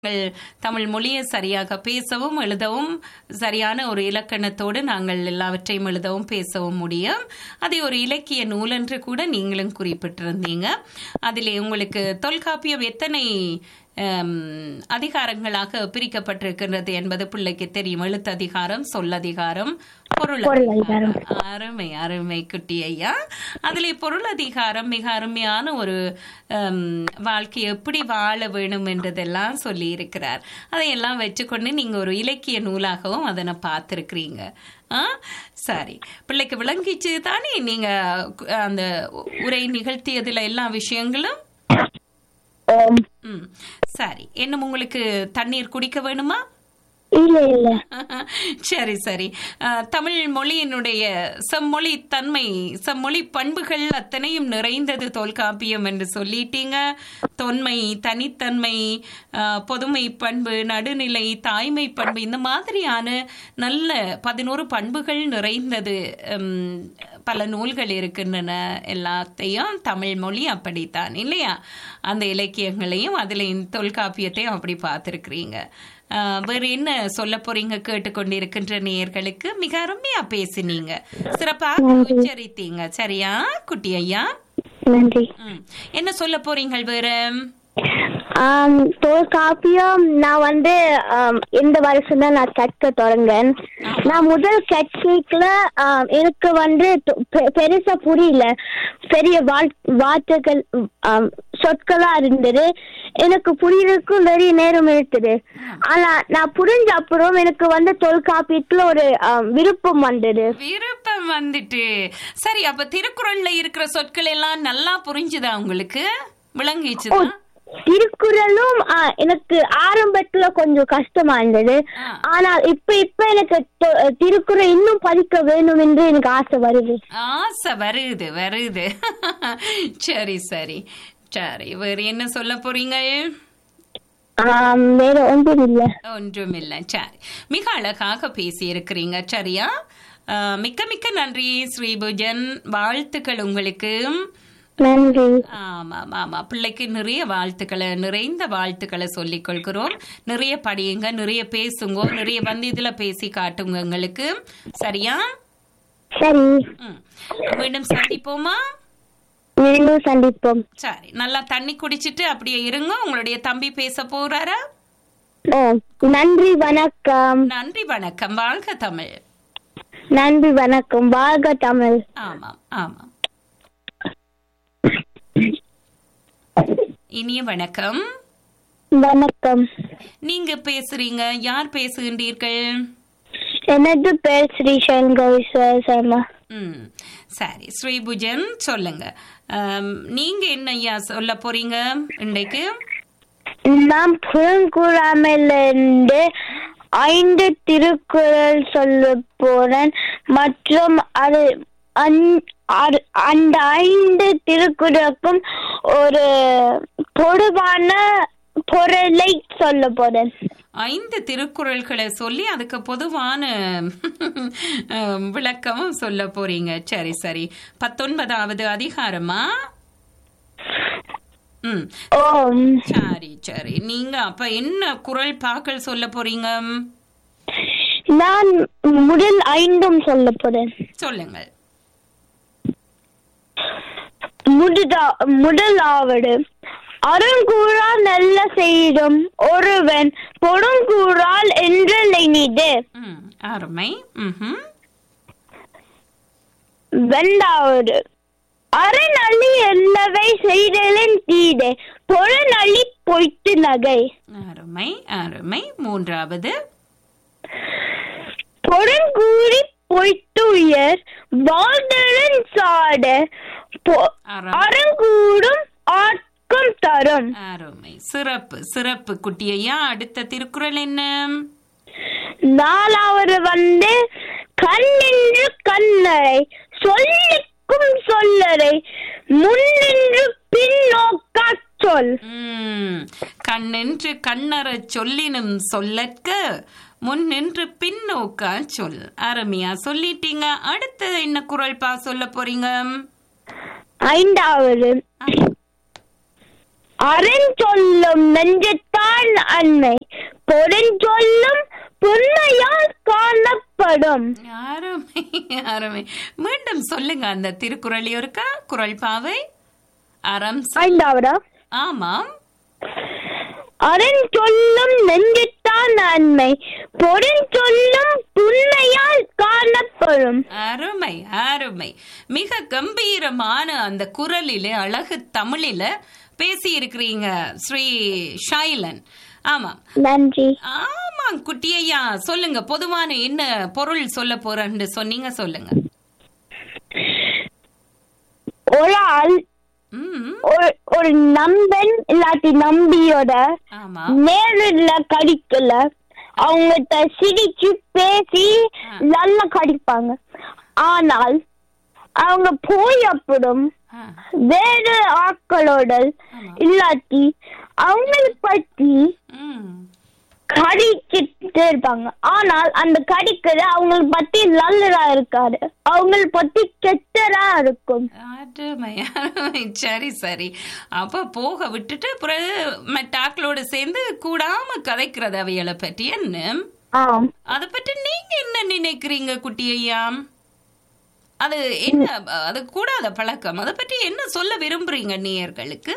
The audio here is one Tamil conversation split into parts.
நாங்கள் தமிழ் மொழியை சரியாக பேசவும் எழுதவும் சரியான ஒரு இலக்கணத்தோடு நாங்கள் எல்லாவற்றையும் எழுதவும் பேசவும் முடியும் அதை ஒரு இலக்கிய நூல் என்று கூட நீங்களும் குறிப்பிட்டிருந்தீங்க அதிலே உங்களுக்கு தொல்காப்பியம் எத்தனை ஹம், அதிகாரங்களாக பிரிக்கப்பட்டிருக்கின்றது என்பது பிள்ளைக்கு தெரியும் எழுத்ததிகாரம் சொல்லதிகாரம் பொருள் பொருளதிகாரம். அருமை அருமை குட்டி ஐயா அதில் பொருளதிகாரம் மிக அருமையான ஒரு ஹம், வாழ்க்கை எப்படி வாழ வேணும் என்றதெல்லாம் சொல்லி இருக்கிறார் அதையெல்லாம் வச்சுக்கொண்டு நீங்க ஒரு இலக்கிய நூலாகவும் அதனை பார்த்துருக்கிறீங்க ஆ சரி பிள்ளைக்கு விளங்கிச்சு தானே நீங்க கு- அந்த உரை நிகழ்த்தியதுல எல்லா விஷயங்களும் ஆம். ம் சரி என்ன உங்களுக்கு தண்ணீர் குடிக்க வேணுமா இல்ல இல்ல சரி சரி அஹ், தமிழ் மொழியினுடைய செம்மொழி தன்மை செம்மொழி பண்புகள் அத்தனையும் நிறைந்தது தொல்காப்பியம் என்று சொல்லிட்டீங்க தொன்மை தனித்தன்மை அஹ், பொதுமை பண்பு நடுநிலை தாய்மை பண்பு இந்த மாதிரியான நல்ல பதினோரு பண்புகள் நிறைந்தது உம், பல நூல்கள் இருக்கின்றன எல்லாத்தையும் தமிழ் மொழி அப்படித்தான் இல்லையா அந்த இலக்கியங்களையும் அதில் தொல்காப்பியத்தையும் அப்படி பார்த்துருக்குறீங்க ஆஹ் வேற என்ன சொல்ல போறீங்க கேட்டுக்கொண்டிருக்கின்ற நேயர்களுக்கு மிக அருமையா பேசினீங்க சிறப்பாக உச்சரித்தீங்க சரியா குட்டி ஐயா நன்றி ம். என்ன சொல்ல போறீங்க வேற ஆம், தொல்காப்பியம் நான் வந்து ஆம், இந்த வருஷம் தான் நான் கற்க தொடங்கேன் நான் முதல் கற்கல எனக்கு வந்து தொ- பெ- பெருசா புரியல பெரிய வாழ்- வார்த்தைகள் ஆம், சொற்களா இருந்தது எனக்கு புரியறதுக்கும் நிறைய நேரம் எடுத்தது ஆனா நான் புரிஞ்ச அப்புறம் எனக்கு வந்து தொல்காப்பியத்துல ஒரு ஆம், விருப்பம் வந்தது விருப்பம் வந்துட்டு சரி அப்ப திருக்குறள்ல இருக்கிற சொற்கள் எல்லாம் நல்லா புரிஞ்சுதா உங்களுக்கு விளங்கிச்சுதா திருக்குறளும் ஆ, எனக்கு ஆரம்பத்துல கொஞ்சம் கஷ்டமா இருந்தது ஆ. ஆனால் இப்ப இப்ப எனக்கு தொ- திருக்குறள் இன்னும் படிக்க வேணும் என்று எனக்கு ஆசை வருது ஆசை வருது வருது சரி சரி சரி வேற என்ன சொல்ல போறீங்க ஆம், வேற ஒன்றும் இல்ல ஒன்றுமில்லை சரி மிக அழகாக பேசியிருக்கிறீங்க சரியா அஹ், மிக்க மிக்க நன்றி ஸ்ரீபுஜன் வாழ்த்துக்கள் உங்களுக்கு நன்றி ஆமாம் ஆமா பிள்ளைக்கு நிறைய வாழ்த்துக்களை நிறைந்த வாழ்த்துக்களை சொல்லிக் கொள்கிறோம் நிறைய படியுங்க நிறைய பேசுங்க நிறைய வந்து இதுல பேசி காட்டுங்க எங்களுக்கு சரியா சரி ம். மீண்டும் சந்திப்போமா மீண்டும் சந்திப்போம் சரி நல்லா தண்ணி குடிச்சிட்டு அப்படியே இருங்க உங்களுடைய தம்பி பேச போறாரா ஓ நன்றி வணக்கம் நன்றி வணக்கம் வாழ்க தமிழ் நன்றி வணக்கம் வாழ்க தமிழ் ஆமாம் ஆமாம் இனிய வணக்கம் வணக்கம் நீங்க பேசுறீங்க யார் பேசுகின்றீர்கள் எனது பேர் ஸ்ரீ சங்கர் சர்மா ம் சரி ஸ்ரீபுஜன் சொல்லுங்க ஆம், நீங்க என்ன ஐயா சொல்ல போறீங்க இன்றைக்கு நான் புறங்குறாமிலிருந்து ஐந்து திருக்குறள் சொல்ல போறேன் மற்றும் அது அந்- அது- அந்த ஐந்து திருக்குறளுக்கும் ஒரு பொதுவான பொருளை சொல்ல போறேன் ஐந்து திருக்குறள்களை சொல்லி அதுக்கு பொதுவான அஹ், விளக்கமும் சொல்ல போறீங்க சரி சரி பத்தொன்பதாவது அதிகாரமா ம் ஓ சரி சரி நீங்க அப்ப என்ன குரல் பாக்கள் சொல்ல போறீங்க நான் முதல் ஐந்தும் சொல்ல போறேன் சொல்லுங்கள் முதலா முதலாவது அருங்கூறால் நல்ல செய்தும் ஒருவன் பொருங்கூறால் என்றிது ம் அருமை ம்ஹும் இரண்டாவது அறநள்ளி எல்லாவை செய்தலின் தீது பொருநள்ளி பொய்த்து நகை அருமை அருமை மூன்றாவது பொருங்கூறி பொய்த்து உயர் வாழ்தலன் சாட பொ- அறம் அறங்கூடும் ஆட்கம் தரும் அருமை சிறப்பு சிறப்பு குட்டியையா அடுத்த திருக்குறள் என்ன நாலாவது வந்து கண்ணின்று கண்ணரை சொல்லிக்கும் சொல்லரை முன்னின்று பின்னோக்கா சொல் ம், கண்ணென்று கண்ணறச் சொல்லினும் சொல்லற்க முன் நின்று பின்னோக்கா சொல் அருமையா சொல்லிட்டீங்க அடுத்து என்ன குரல் பா சொல்ல போறீங்க ஐந்தாவது அறஞ்சொல்லும் நெஞ்சத்தான் அன்னை பொருஞ்சொல்லும் புன்மையால் காணப்படும் அருமை அருமை மீண்டும் சொல்லுங்க அந்த திருக்குறள் இருக்கா குரல் பாவை அறம் சொல்- ஐந்தாவதா ஆமாம் அறஞ்சொல்லும் நெஞ்சத்தான் அன்மை பொருஞ்சொல்லும் புன்மையால் காணப்படும் அருமை அருமை மிக கம்பீரமான அந்த குரலிலே அழகு தமிழில பேசி இருக்கிறீங்க ஸ்ரீ ஷைலன் ஆமாம் நன்றி ஆமாம் குட்டியையா சொல்லுங்க பொதுவான என்ன பொருள் சொல்ல போறேன்னு சொன்னீங்க சொல்லுங்க ஒரு ஆள் ம் ஒரு- ஒரு நம்பன் இல்லாட்டி நம்பியோட ஆமா நேரில் கடிக்கல அவங்ககிட்ட சிரிச்சு பேசி நல்லா கடிப்பாங்க ஆனால் அவங்க போய் அப்புறம் ஆ, வேறு ஆட்களோட இல்லாட்டி அவங்களை பத்தி ம் கடிச்சிட்டு இருப்பாங்க ஆனால் அந்த கடிக்கிற அவங்களை பத்தி நல்லதா இருக்காது அவங்களை பத்தி கெட்டதா இருக்கும் அருமை அருமை சரி சரி அப்ப போக விட்டுட்டு அப்புறம் மெட்டாக்களோட சேர்ந்து கூடாம கதைக்கிறது அவைகளை பற்றி என்ன ஆம் அதை பற்றி நீங்க என்ன நினைக்கிறீங்க குட்டி ஐயா அது என்ன அது கூடாத பழக்கம் அதை பற்றி என்ன சொல்ல விரும்புறீங்க நேயர்களுக்கு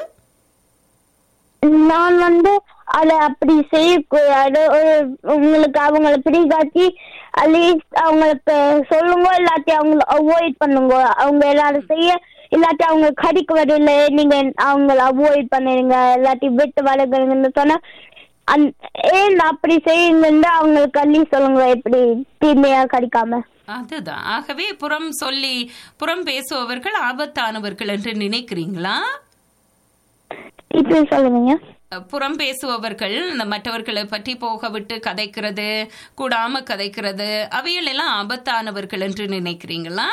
நான் வந்து அதை அப்படி செய்யக்கூடாது ஒரு உங்களுக்கு அவங்கள பிடிக்காட்டி அட்லீஸ்ட் அவங்களுக்கு சொல்லுங்க இல்லாட்டி அவங்கள அவாய்ட் பண்ணுங்க அவங்க எல்லாரும் செய்ய இல்லாட்டி அவங்க கடிக்க வரல நீங்க அவங்கள அவாய்ட் பண்ணிடுங்க இல்லாட்டி விட்டு வளர்க்குறீங்கன்னு சொன்னா அந் ஏன் அப்படி செய்யுங்கன்னு அவங்களுக்கு அள்ளி சொல்லுங்க எப்படி தீமையா கடிக்காம அதுதான் ஆகவே புறம் சொல்லி புறம் பேசுபவர்கள் ஆபத்தானவர்கள் என்று நினைக்கிறீங்களா இப்படி சொல்லுங்க புறம் பேசுபவர்கள் இந்த மற்றவர்களை பற்றி போக விட்டு கதைக்கிறது கூடாம கதைக்கிறது அவைகள் எல்லாம் ஆபத்தானவர்கள் என்று நினைக்கிறீங்களா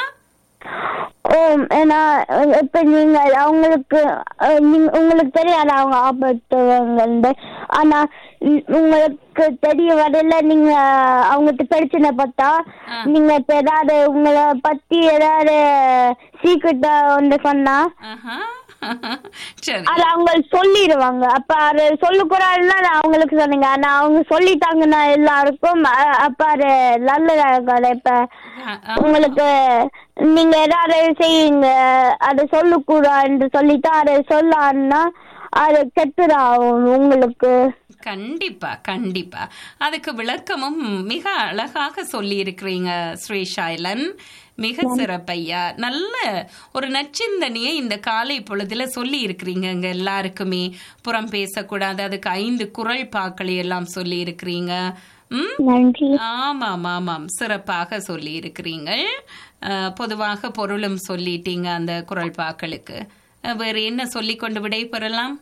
ஓ ஏன்னா அஹ், இப்ப நீங்க அவங்களுக்கு அஹ், நீங்க- உங்களுக்கு தெரியாது அவங்க ஆபத்துவங்க ஆனா உம், உங்களுக்கு தெரிய வரல நீங்க அவங்களுக்கு பிரச்சனை பார்த்தா ஆ. நீங்க இப்ப ஏதாவது உங்களை பத்தி ஏதாவது சீக்கிரட்டா வந்து சொன்னா ஆஹா. சரி அது அவங்க சொல்லிடுவாங்க அப்ப அது சொல்லக்கூடாதுன்னா நான் அவங்களுக்கு சொன்னீங்க ஆனா அவங்க சொல்லிட்டாங்கன்னா எல்லாருக்கும் அ- அப்ப அது நல்லதா இருக்காது இப்ப ஆ, ஆ. உங்களுக்கு நீங்க ஏதாவது செய்யுங்க அதை சொல்லக்கூடாதுன்னு சொல்லிட்டு அதை சொல்லான்னா அது கெட்டுதாகும் உங்களுக்கு கண்டிப்பா கண்டிப்பா அதுக்கு விளக்கமும் மிக அழகாக சொல்லி இருக்கிறீங்க ஸ்ரீ ஷைலன் மிக சிறப்பையா நல்ல ஒரு நச்சிந்தனையை இந்த காலை பொழுதுல சொல்லி இருக்கிறீங்க இங்க எல்லாருக்குமே புறம் பேசக்கூடாது அதுக்கு ஐந்து குரல் பாக்களை எல்லாம் சொல்லி இருக்கிறீங்க ம் நன்றி ஆமாம் ஆமாம் சிறப்பாக சொல்லி இருக்கிறீங்க அஹ், பொதுவாக பொருளும் சொல்லிட்டீங்க அந்த குரல் பாக்களுக்கு அஹ், வேறு என்ன சொல்லிக் கொண்டு விடை பெறலாம்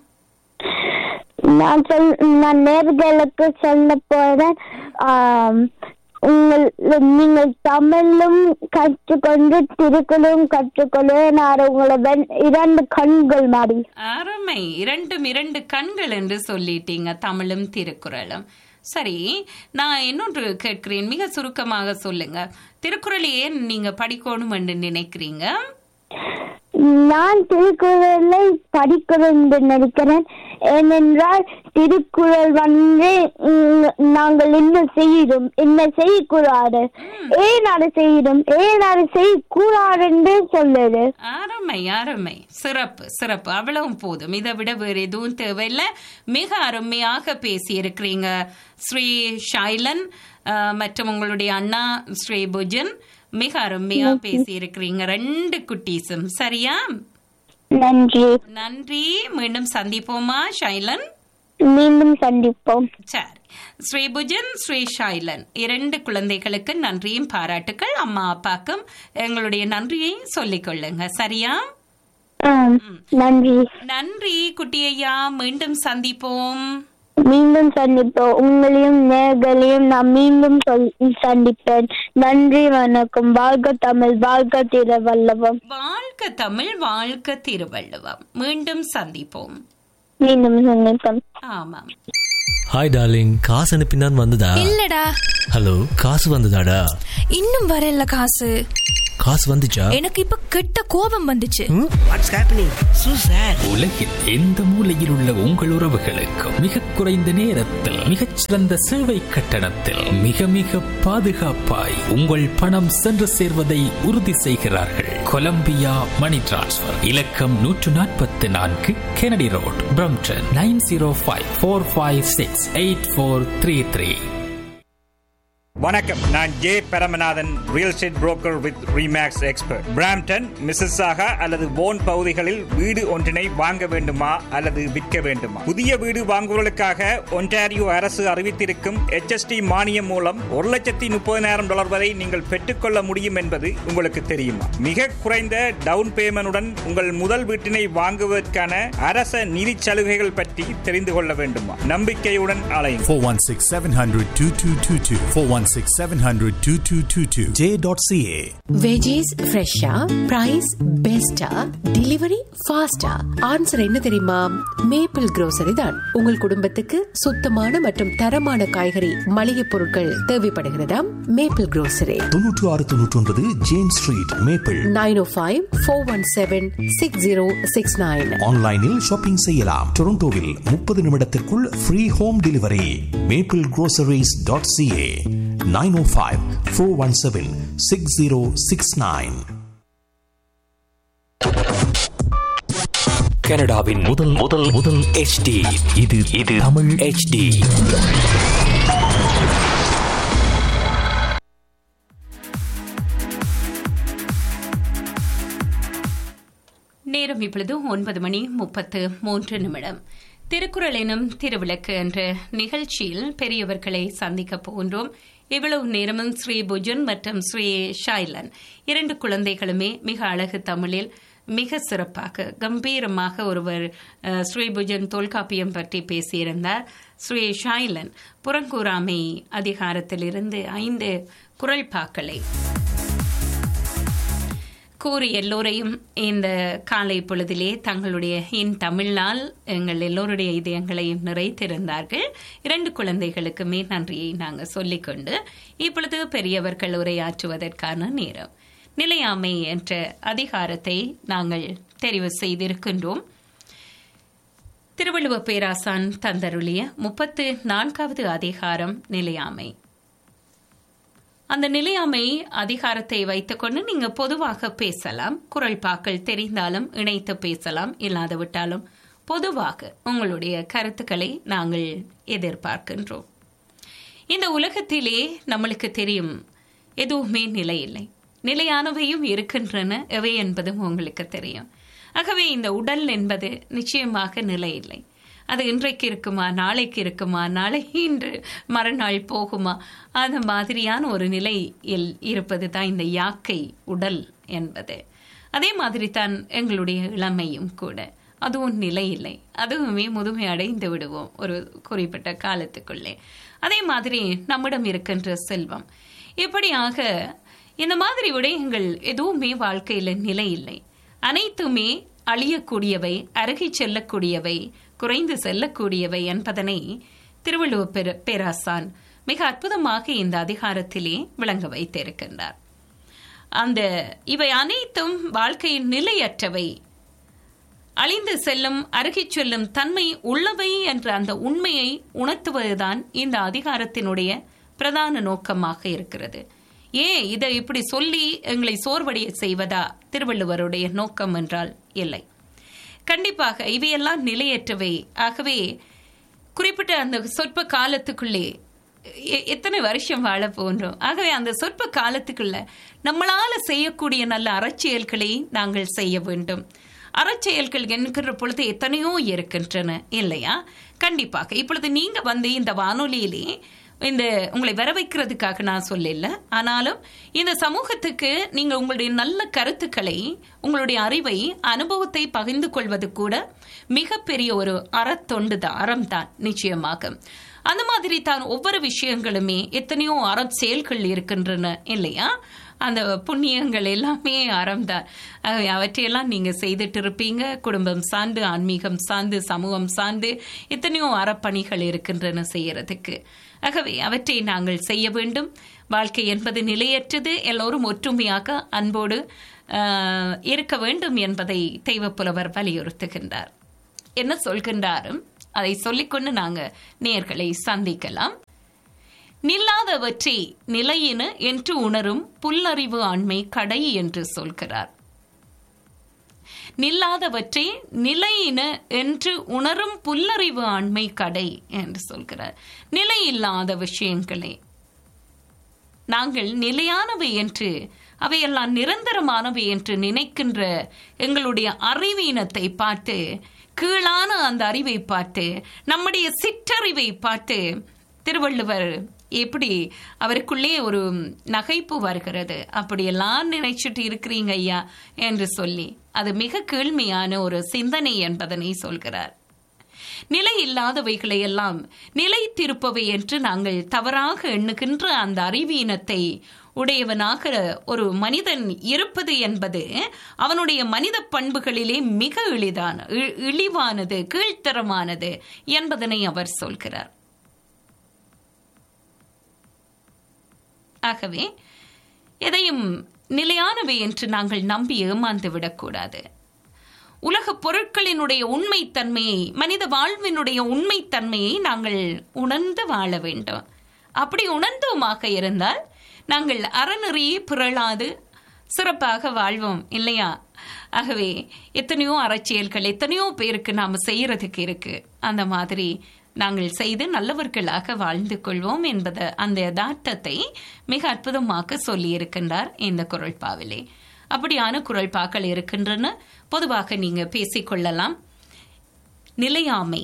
நான் சொல் நான் நேர்களுக்கு சொல்ல போறேன் ஆம், உங்கள் நீங்கள் தமிழும் கற்றுக்கொண்டு திருக்குறளும் கற்றுக்கொள்ள நான் உங்களை வெண்- இரண்டு கண்கள் மாதிரி அருமை இரண்டும் இரண்டு கண்கள் என்று சொல்லிட்டீங்க தமிழும் திருக்குறளும் சரி நான் இன்னொன்று கேட்கிறேன் மிக சுருக்கமாக சொல்லுங்க திருக்குறள் ஏன் நீங்க படிக்கணும் என்று நினைக்கிறீங்க நான் திருக்குறளை படிக்கணும் என்று நினைக்கிறேன் ஏனென்றால் திருக்குறள் வந்து உம், நாங்கள் என்ன செய்யணும் என்ன செய்யக்கூடாது ஏன் அதை செய்யணும் ஏன் அதை செய்யக்கூடாது என்று சொல்லுது அருமை அருமை சிறப்பு சிறப்பு அவ்வளவும் போதும் இதை விட வேறு எதுவும் தேவையில்லை மிக அருமையாக பேசி இருக்கிறீங்க ஸ்ரீ ஷைலன் அஹ், மற்றும் உங்களுடைய அண்ணா ஸ்ரீ புஜன் மிக அருமையா பேசி இருக்கிறீங்க ரெண்டு குட்டீஸும் சரியா நன்றி நன்றி மீண்டும் சந்திப்போமா ஷைலன் மீண்டும் சந்திப்போம் சரி ஸ்ரீபுஜன் ஸ்ரீ ஷைலன் இரண்டு குழந்தைகளுக்கு நன்றியும் பாராட்டுக்கள் அம்மா அப்பாக்கும் எங்களுடைய நன்றியை சொல்லிக் கொள்ளுங்க சரியா ஆம், நன்றி நன்றி குட்டியையா மீண்டும் சந்திப்போம் மீண்டும் சந்திப்போம் உங்களையும் நேர்களையும் நான் மீண்டும் சொல்- சந்திப்பேன் நன்றி வணக்கம் வாழ்க தமிழ் வாழ்க திருவல்லவம் வாழ்க தமிழ் வாழ்க திருவள்ளுவம் மீண்டும் சந்திப்போம் மீண்டும் சந்திப்போம் ஆமாம் ஹாய் டார்லிங் காசு அனுப்பினான் வந்ததா இல்லடா ஹலோ காசு வந்ததாடா இன்னும் வரல காசு காசு வந்துச்சா எனக்கு இப்ப கெட்ட கோபம் வந்துச்சு வாட்ஸ் ஹேப்பனிங் சூசர் உலகில் எந்த மூலையில் உள்ள உங்கள் உறவுகளுக்கும் மிக குறைந்த நேரத்தில் மிகச்சிறந்த சேவை கட்டணத்தில் மிக மிக பாதுகாப்பாய் உங்கள் பணம் சென்று சேர்வதை உறுதி செய்கிறார்கள் கொலம்பியா மணி டிரான்ஸ்ஃபர் இலக்கம் நூற்று நாற்பத்தி நான்கு Kennedy road Brampton nine zero five four five six eight four three three வணக்கம் நான் J Paramanathan real estate broker with Remax expert Brampton Mississauga அல்லது போன் பகுதிகளில் வீடு ஒன்றினை வாங்க வேண்டுமா அல்லது விற்க வேண்டுமா புதிய வீடு வாங்குவதற்காக ஒன்டாரியோ அரசு அறிவித்திருக்கும் HST மானியம் மூலம் ஒரு லட்சத்தி முப்பதினாயிரம் டாலர் வரை நீங்கள் பெற்றுக்கொள்ள முடியும் என்பது உங்களுக்கு தெரியுமா மிக குறைந்த டவுன் பேமெண்டுடன் உங்கள் முதல் வீட்டினை வாங்குவதற்கான அரச நிதி சலுகைகள் பற்றி தெரிந்து கொள்ள வேண்டுமா நம்பிக்கையுடன் அலையும் 416 700 2222. 416 700 2222. J.ca. வெஜிஸ் ஃப்ரெஷ்ஷா பிரைஸ் பெஸ்டா டெலிவரி ஃபாஸ்டா ஆன்சர் என்ன தெரியுமா மேப்பிள் grocery தான் உங்கள் குடும்பத்துக்கு சுத்தமான மற்றும் தரமான காய்கறி மளிகை பொருட்கள் தேவைப்படுகிறதா மேப்பிள் grocery தொன்னூற்று ஆறு தொன்னூற்றி ஒன்பது James street Maple nine O five four one seven six zero six nine ஆன்லைனில் ஷாப்பிங் செய்யலாம் டொரண்டோவில் முப்பது நிமிடத்திற்குள் free home delivery Maple groceries dot CA nine O five four one seven six zero six nine கனடாவின் முதல் முதல் முதல் HD இது இது தமிழ் HD நேரம் இப்பொழுது ஒன்பது மணி முப்பத்து மூன்று நிமிடம் திருக்குறள் எனும் திருவிளக்கு என்ற நிகழ்ச்சியில் பெரியவர்களை சந்திக்க போகின்றோம் இவ்வளவு நேரமும் ஸ்ரீ புஜன் மற்றும் ஸ்ரீ ஷைலன் இரண்டு குழந்தைகளுமே மிக அழகு தமிழில் மிக சிறப்பாக கம்பீரமாக ஒருவர் அஹ், ஸ்ரீபுஜன் தொல்காப்பியம் பற்றி பேசியிருந்தார் ஸ்ரீ ஷைலன் புறங்கூறாமை அதிகாரத்திலிருந்து ஐந்து குரல் பாக்களை கூறி எல்லோரையும் இந்த காலை பொழுதிலே தங்களுடைய இன் தமிழால் எங்கள் எல்லோருடைய இதயங்களையும் நிறைத்திருந்தார்கள் இரண்டு குழந்தைகளுக்குமே நன்றியை நாங்கள் சொல்லிக்கொண்டு இப்பொழுது பெரியவர்கள் உரையாற்றுவதற்கான நேரம் நிலையாமை என்ற அதிகாரத்தை நாங்கள் தெரிவு செய்திருக்கின்றோம் திருவள்ளுவ பேராசான் தந்தருளிய முப்பத்து நான்காவது அதிகாரம் நிலையாமை அந்த நிலையாமை அதிகாரத்தை வைத்துக்கொண்டு நீங்க பொதுவாக பேசலாம் குரல் பாக்கள் தெரிந்தாலும் இணைத்து பேசலாம் இல்லாதவிட்டாலும் பொதுவாக உங்களுடைய கருத்துக்களை நாங்கள் எதிர்பார்க்கின்றோம் இந்த உலகத்திலே நம்மளுக்கு தெரியும் எதுவுமே நிலை இல்லை நிலையானவையும் இருக்கின்றன எவை என்பதும் உங்களுக்கு தெரியும் ஆகவே இந்த உடல் என்பது நிச்சயமாக நிலை இல்லை அது இன்றைக்கு இருக்குமா நாளைக்கு இருக்குமா நாளை இன்று மறுநாள் போகுமா அந்த மாதிரியான ஒரு நிலையில் இருப்பது தான் இந்த யாக்கை உடல் என்பது அதே மாதிரி தான் எங்களுடைய இளமையும் கூட அதுவும் நிலை இல்லை அதுவுமே முதுமை அடைந்து விடுவோம் ஒரு குறிப்பிட்ட காலத்துக்குள்ளே அதே மாதிரி நம்மிடம் இருக்கின்ற செல்வம் இப்படியாக இந்த மாதிரி விடயங்கள் எதுவுமே வாழ்க்கையில நிலை இல்லை அனைத்துமே அழியக்கூடியவை அருகி செல்லக்கூடியவை குறைந்து செல்லக்கூடியவை என்பதனை திருவள்ளுவ பெரு பேராசான் மிக அற்புதமாக இந்த அதிகாரத்திலே விளங்க வைத்திருக்கின்றார் அந்த இவை அனைத்தும் வாழ்க்கையின் நிலையற்றவை அழிந்து செல்லும் அருகிச் செல்லும் தன்மை உள்ளவை என்ற அந்த உண்மையை உணர்த்துவதுதான் இந்த அதிகாரத்தினுடைய பிரதான நோக்கமாக இருக்கிறது ஏன் இதை இப்படி சொல்லி எங்களை சோர்வடைய செய்வதா திருவள்ளுவருடைய நோக்கம் என்றால் இல்லை கண்டிப்பாக இவையெல்லாம் நிலையற்றவை ஆகவே குறிப்பிட்ட அந்த சொற்ப காலத்துக்குள்ளே எ- எத்தனை வருஷம் வாழ போன்றோம் ஆகவே அந்த சொற்ப காலத்துக்குள்ள நம்மளால செய்யக்கூடிய நல்ல அறச்செயல்களை நாங்கள் செய்ய வேண்டும் அறச்செயல்கள் என்கிற பொழுது எத்தனையோ இருக்கின்றன இல்லையா கண்டிப்பாக இப்பொழுது நீங்க வந்து இந்த வானொலியிலே இந்த உங்களை வர வைக்கிறதுக்காக நான் சொல்லல ஆனாலும் இந்த சமூகத்துக்கு நீங்க உங்களுடைய நல்ல கருத்துக்களை உங்களுடைய அறிவை அனுபவத்தை பகிர்ந்து கொள்வது கூட மிகப்பெரிய ஒரு அறத்தொண்டு தான் அறம் தான் நிச்சயமாக அந்த மாதிரி தான் ஒவ்வொரு விஷயங்களுமே எத்தனையோ அறச்செயல்கள் இருக்கின்றன இல்லையா அந்த புண்ணியங்கள் எல்லாமே அறம்தான் ஆகவே அவற்றையெல்லாம் நீங்க செய்துட்டு இருப்பீங்க குடும்பம் சார்ந்து ஆன்மீகம் சார்ந்து சமூகம் சார்ந்து எத்தனையோ அறப்பணிகள் இருக்கின்றன செய்யறதுக்கு ஆகவே அவற்றை நாங்கள் செய்ய வேண்டும் வாழ்க்கை என்பது நிலையற்றது எல்லோரும் ஒற்றுமையாக அன்போடு ஆஹ், இருக்க வேண்டும் என்பதை தெய்வப்புலவர் வலியுறுத்துகின்றார் என்ன சொல்கின்றாரும் அதை சொல்லிக்கொண்டு நாங்க நேர்களை சந்திக்கலாம் நில்லாதவற்றை நிலையின என்று உணரும் புல்லறிவு ஆண்மை கடை என்று சொல்கிறார் நில்லாதவற்றை நிலையின என்று உணரும் புல்லறிவு ஆண்மை கடை என்று சொல்கிறார் நிலையில்லாத விஷயங்களே நாங்கள் நிலையானவை என்று அவையெல்லாம் நிரந்தரமானவை என்று நினைக்கின்ற எங்களுடைய அறிவீனத்தை பார்த்து கீழான அந்த அறிவை பார்த்து நம்முடைய சிற்றறிவை பார்த்து திருவள்ளுவர் எப்படி அவருக்குள்ளே ஒரு நகைப்பு வருகிறது அப்படியெல்லாம் நினைச்சிட்டு இருக்கிறீங்க ஐயா என்று சொல்லி அது மிக கீழ்மையான ஒரு சிந்தனை என்பதனை சொல்கிறார் நிலை இல்லாதவைகளை எல்லாம் நிலைத்திருப்பவை என்று நாங்கள் தவறாக எண்ணுகின்ற அந்த அறிவீனத்தை உடையவனாக ஒரு மனிதன் இருப்பது என்பது அவனுடைய மனித பண்புகளிலே மிக எளிதான இ- இழிவானது கீழ்த்தரமானது என்பதனை அவர் சொல்கிறார் ஆகவே எதையும் நிலையானவை என்று நாங்கள் நம்பி ஏமாந்து விடக்கூடாது உலக பொருட்களினுடைய உண்மைத்தன்மையை மனித வாழ்வினுடைய உண்மைத்தன்மையை நாங்கள் உணர்ந்து வாழ வேண்டும் அப்படி உணர்ந்தோமாக இருந்தால் நாங்கள் அறநெறியை பிறழாது சிறப்பாக வாழ்வோம் இல்லையா ஆகவே எத்தனையோ அரசியல்கள் எத்தனையோ பேருக்கு நாம் செய்யறதுக்கு இருக்கு அந்த மாதிரி நாங்கள் செய்து நல்லவர்களாக வாழ்ந்து கொள்வோம் என்பது அந்த யதார்த்தத்தை மிக அற்புதமாக சொல்லியிருக்கின்றார் இந்த குரல்பாவிலே அப்படியான குரல்பாக்கள் இருக்கின்றன பொதுவாக நீங்க பேசிக்கொள்ளலாம் நிலையாமை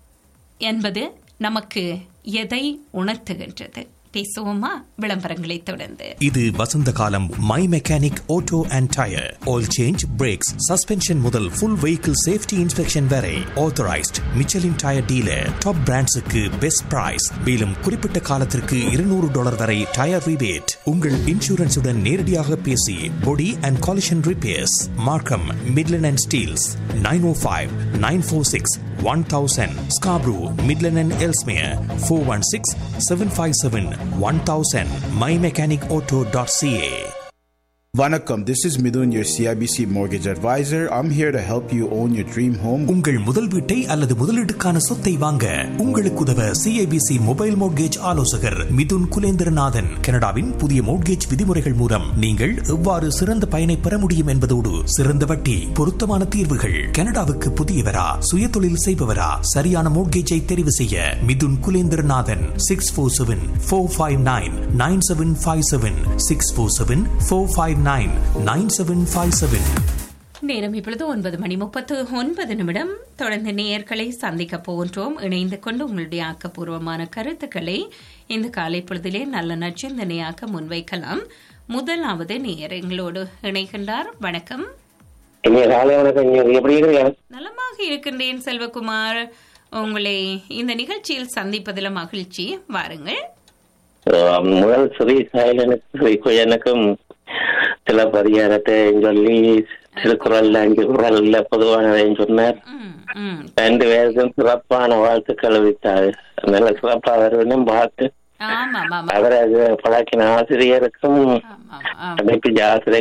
என்பது நமக்கு எதை உணர்த்துகின்றது பேசுவோமா விளம்பரங்களை தொடர்ந்து இது வசந்த காலம் my mechanic auto and tyre oil change brakes suspension முதல் ஃபுல் வெஹிக்கிள் சேஃப்டி இன்ஸ்பெக்ஷன் வரை authorised Michelin tyre dealer top பிராண்ட்ஸுக்கு பெஸ்ட் பிரைஸ் மேலும் குறிப்பிட்ட காலத்திற்கு இருநூறு டாலர் வரை டயர் ரிபேட் உங்கள் இன்சூரன்ஸுடன் நேரடியாக பேசி body and collision repairs Markham Midland and Steeles nine O five nine four six one thousand Scarborough Midland and Ellesmere four one six seven five seven one thousand my mechanic auto dot CA Vanakkam, this is Midun, your CIBC mortgage advisor. I'm here to help you own your dream home. உங்கள் முதல் வீட்டை அல்லது முதலீட்டுக்கான சொத்தை வாங்க உங்களுக்கு உதவ சிஐபிசி மொபைல் மோட்கேஜ் ஆலோசகர் மிதுன் குலேந்திரநாதன் கனடாவின் புதிய மோட்கேஜ் விதிமுறைகள் மூலம் நீங்கள் எவ்வாறு சிறந்த பயனை பெற முடியும் என்பதோடு சிறந்த வட்டி பொருத்தமான தீர்வுகள் கனடாவுக்கு புதியவரா சுயதொழில் செய்பவரா சரியான மோட்கேஜை தெரிவு செய்ய Mithun Kulendranathan six four seven four five nine nine seven five seven six four seven four five nine nine seven five seven நேரம் இப்பொழுது ஒன்பது மணி முப்பத்து ஒன்பது நிமிடம் தொடர்ந்து நேயர்களை சந்திக்க போகின்றோம் இணைந்து கொண்டு உங்களுடைய ஆக்கப்பூர்வமான கருத்துக்களை இந்த காலை பொழுதிலே நல்ல நச்சிந்தனையாக முன்வைக்கலாம் முதலாவது நேயர் எங்களோடு இணைகின்றார் வணக்கம் இங்க காலை வணக்கம் இங்க எப்படி இருக்கிறீங்க நலமாக இருக்கின்றேன் செல்வகுமார் உங்களை இந்த நிகழ்ச்சியில் சந்திப்பதில் மகிழ்ச்சி வாருங்கள் அஹ் முதல் ஸ்ரீ சாயலனுக்கு ஸ்ரீ குயனுக்கும் சில பரிகாரத்தை சொல்லி திருக்குறள்ல அஞ்சு குரல்ல பொதுவானதையும் சொன்னார் ம், ம். ரெண்டு பேருக்கும் சிறப்பான வாழ்த்துக்கள் வித்தாரு நல்ல சிறப்பா வருவனும் பார்த்து ஆமாம் ஆமாம் அவரை அது பழக்கின ஆசிரியருக்கும் ஆமாம் ஆமாம் அடைப்பு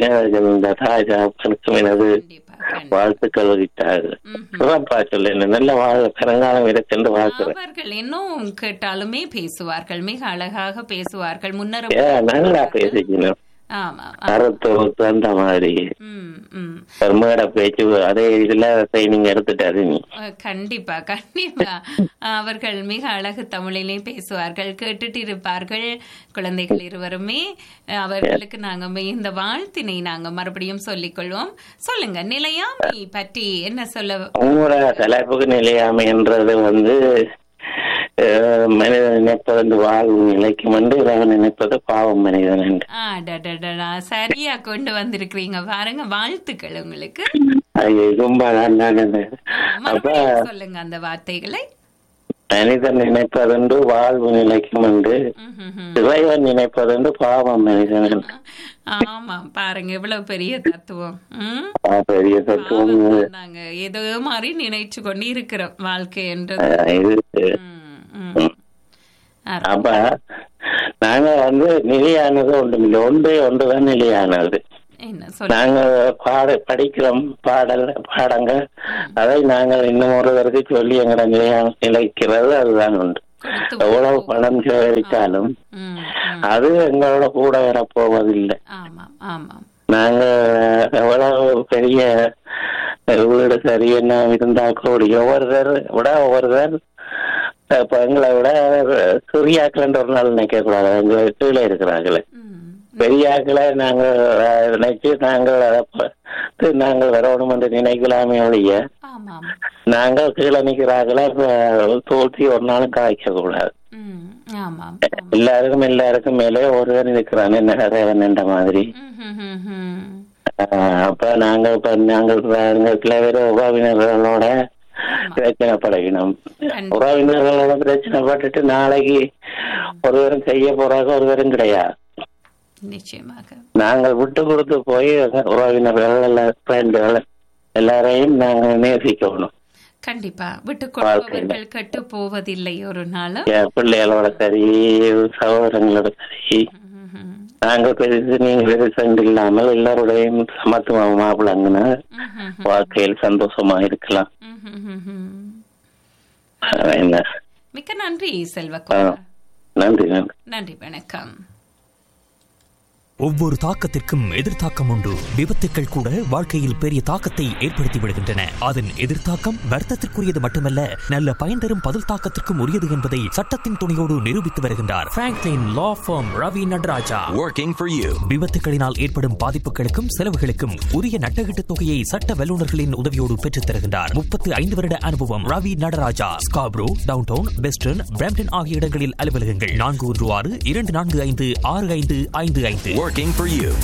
ஆசிரியர்களுக்கும் எனது கண்டிப்பா கண்டிப்பா. வாழ்த்துக்கள் வித்தாரு ம்ஹும். சிறப்பா சொல்லு நல்ல வாழ் கரங்காலம் இருக்கின்ற வாழ்த்துறேன் அவர்கள் இன்னும் கேட்டாலுமே பேசுவார்கள் மிக அழகாக பேசுவார்கள் முன்னர் ஏ நல்லா பேசிக்கணும் ஆமா கருத்து அந்த மாதிரி ம் ம் பெருமையோட பேச்சு அதே இதுல நீங்க எடுத்துட்டாரு நீ அஹ், கண்டிப்பா கண்டிப்பா அவர்கள் மிக அழகு தமிழிலே பேசுவார்கள் கேட்டுட்டு இருப்பார்கள் குழந்தைகள் இருவருமே அஹ், அவர்களுக்கு நாங்க இந்த வாழ்த்தினை நாங்க மறுபடியும் சொல்லிக் கொள்வோம் சொல்லுங்க நிலையாமை பற்றி என்ன சொல்ல உங்களோட தலைப்புக்கு நிலையாமைன்றது வந்து அஹ், மனிதன் நினைப்பது வந்து வாழும் நிலைக்கும் வந்து இறைவன் நினைப்பது பாவம் மனிதன் என்று ஆ, டடடடா, சரியா கொண்டு வந்திருக்கிறீங்க பாருங்க வாழ்த்துக்கள் உங்களுக்கு அது ரொம்ப நல்லது அப்ப மறுபடியும் சொல்லுங்க அந்த வார்த்தைகளை மனிதன் நினைப்பதுண்டு வாழ்வு நிலைக்கும் என்று இறைவன் நினைப்பதுண்டு பாவம் மனிதன் ஆமா பாருங்க இவ்வளவு பெரிய தத்துவம் ம்? பெரிய தத்துவம் இது. நாங்க ஏதோ மாதிரி நினைச்சு கொண்டு இருக்கிறோம் வாழ்க்கை என்றது ஆஹ் இது அப்ப நாங்க வந்து நிலையானது ஒன்றுமில்லை ஒன்றே ஒன்றுதான் நிலையானது என்ன சொல்ல நாங்க பாட படிக்கிறோம் பாடல் பாடங்கள் அதை நாங்கள் இன்னும் ஒருவருக்கு சொல்லி எங்களை நிலையா நிலைக்கிறது அதுதான் உண்டு எவ்வளவு பணம் சேகரித்தாலும் அது எங்களோட கூட வரப்போவதில்லை ஆமாம் ஆமாம் நாங்க எவ்வளவு பெரிய வீடு சரி என்ன இருந்தா கூடி ஒவ்வொருத்தர் விட ஒவ்வொருத்தர் இப்ப எங்களை விட சிறியாக்கள் ஒரு நாள் நினைக்க கூடாது எங்க கீழே இருக்கிறாங்களே பெரியாக்களை நாங்கள் அஹ், நினைச்சு நாங்கள் அதை பார்த்து நாங்கள் வரணும் என்று நினைக்கலாமே ஒழிய ஆமாம் நாங்கள் கீழே நிற்கிறாங்களே தோல்த்தி ஒரு நாளும் காய்க்க கூடாது ம், ஆமாம் எல்லாருக்கும் எல்லாருக்கும் மேலே ஒருவன் இருக்கிறான் என்ன இறைவன் என்ற மாதிரி ம், ம், ம். ஆஹ் அப்ப நாங்க இப்ப நாங்கள் எங்களை வேற உறவினர்களோட பிரச்சனை பழகினோம் உறவினர்களோட பிரச்சனை பட்டுட்டு நாளைக்கு ஒருவரும் செய்ய போறாங்க ஒருவரும் கிடையாது நிச்சயமாக நாங்கள் விட்டு கொடுத்து போய் உறவினர்கள் எல்லா ஃப்ரெண்டுகள் எல்லாரையும் நாங்கள் நேசிக்கணும் கண்டிப்பா விட்டு கொடுப்பவர்கள் கெட்டு போவதில்லை ஒரு நாள் என் பிள்ளைகளோட சரி சகோதரங்களோட சரி நாங்கள் பெருசு நீங்க பெருசு இல்லாமல் எல்லாருடையும் சமத்துவம் மாப்பிளங்கன்னா வாழ்க்கையில் சந்தோஷமா இருக்கலாம் அதான் என்ன மிக்க நன்றி ஆ, செல்வகுமார் நன்றி நன்றி நன்றி வணக்கம் ஒவ்வொரு தாக்கத்திற்கும் எதிர்த்தாக்கம் உண்டு விபத்துக்கள் கூட வாழ்க்கையில் பெரிய தாக்கத்தை ஏற்படுத்தி விடுகின்றன அதன் எதிர்த்தாக்கம் வருத்தத்திற்குரியது மட்டுமல்ல நல்ல பயன் தரும் பதில் தாக்கத்திற்கும் உரியது என்பதை சட்டத்தின் துணையோடு நிரூபித்து வருகின்றார் Franklin law firm Ravi Nadarajah Working for you. விபத்துகளினால் ஏற்படும் பாதிப்புகளுக்கும் செலவுகளுக்கும் உரிய நட்டகீட்டு தொகையை சட்ட வல்லுநர்களின் உதவியோடு பெற்றுத் தருகின்றார் முப்பத்து ஐந்து வருட அனுபவம் Ravi Nadarajah Scarborough downtown western Brampton ஆகிய இடங்களில் அலுவலகங்கள் நான்கு ஒன்று ஆறு இரண்டு நான்கு ஐந்து ஆறு ஐந்து ஐந்து ஐந்து Working for you.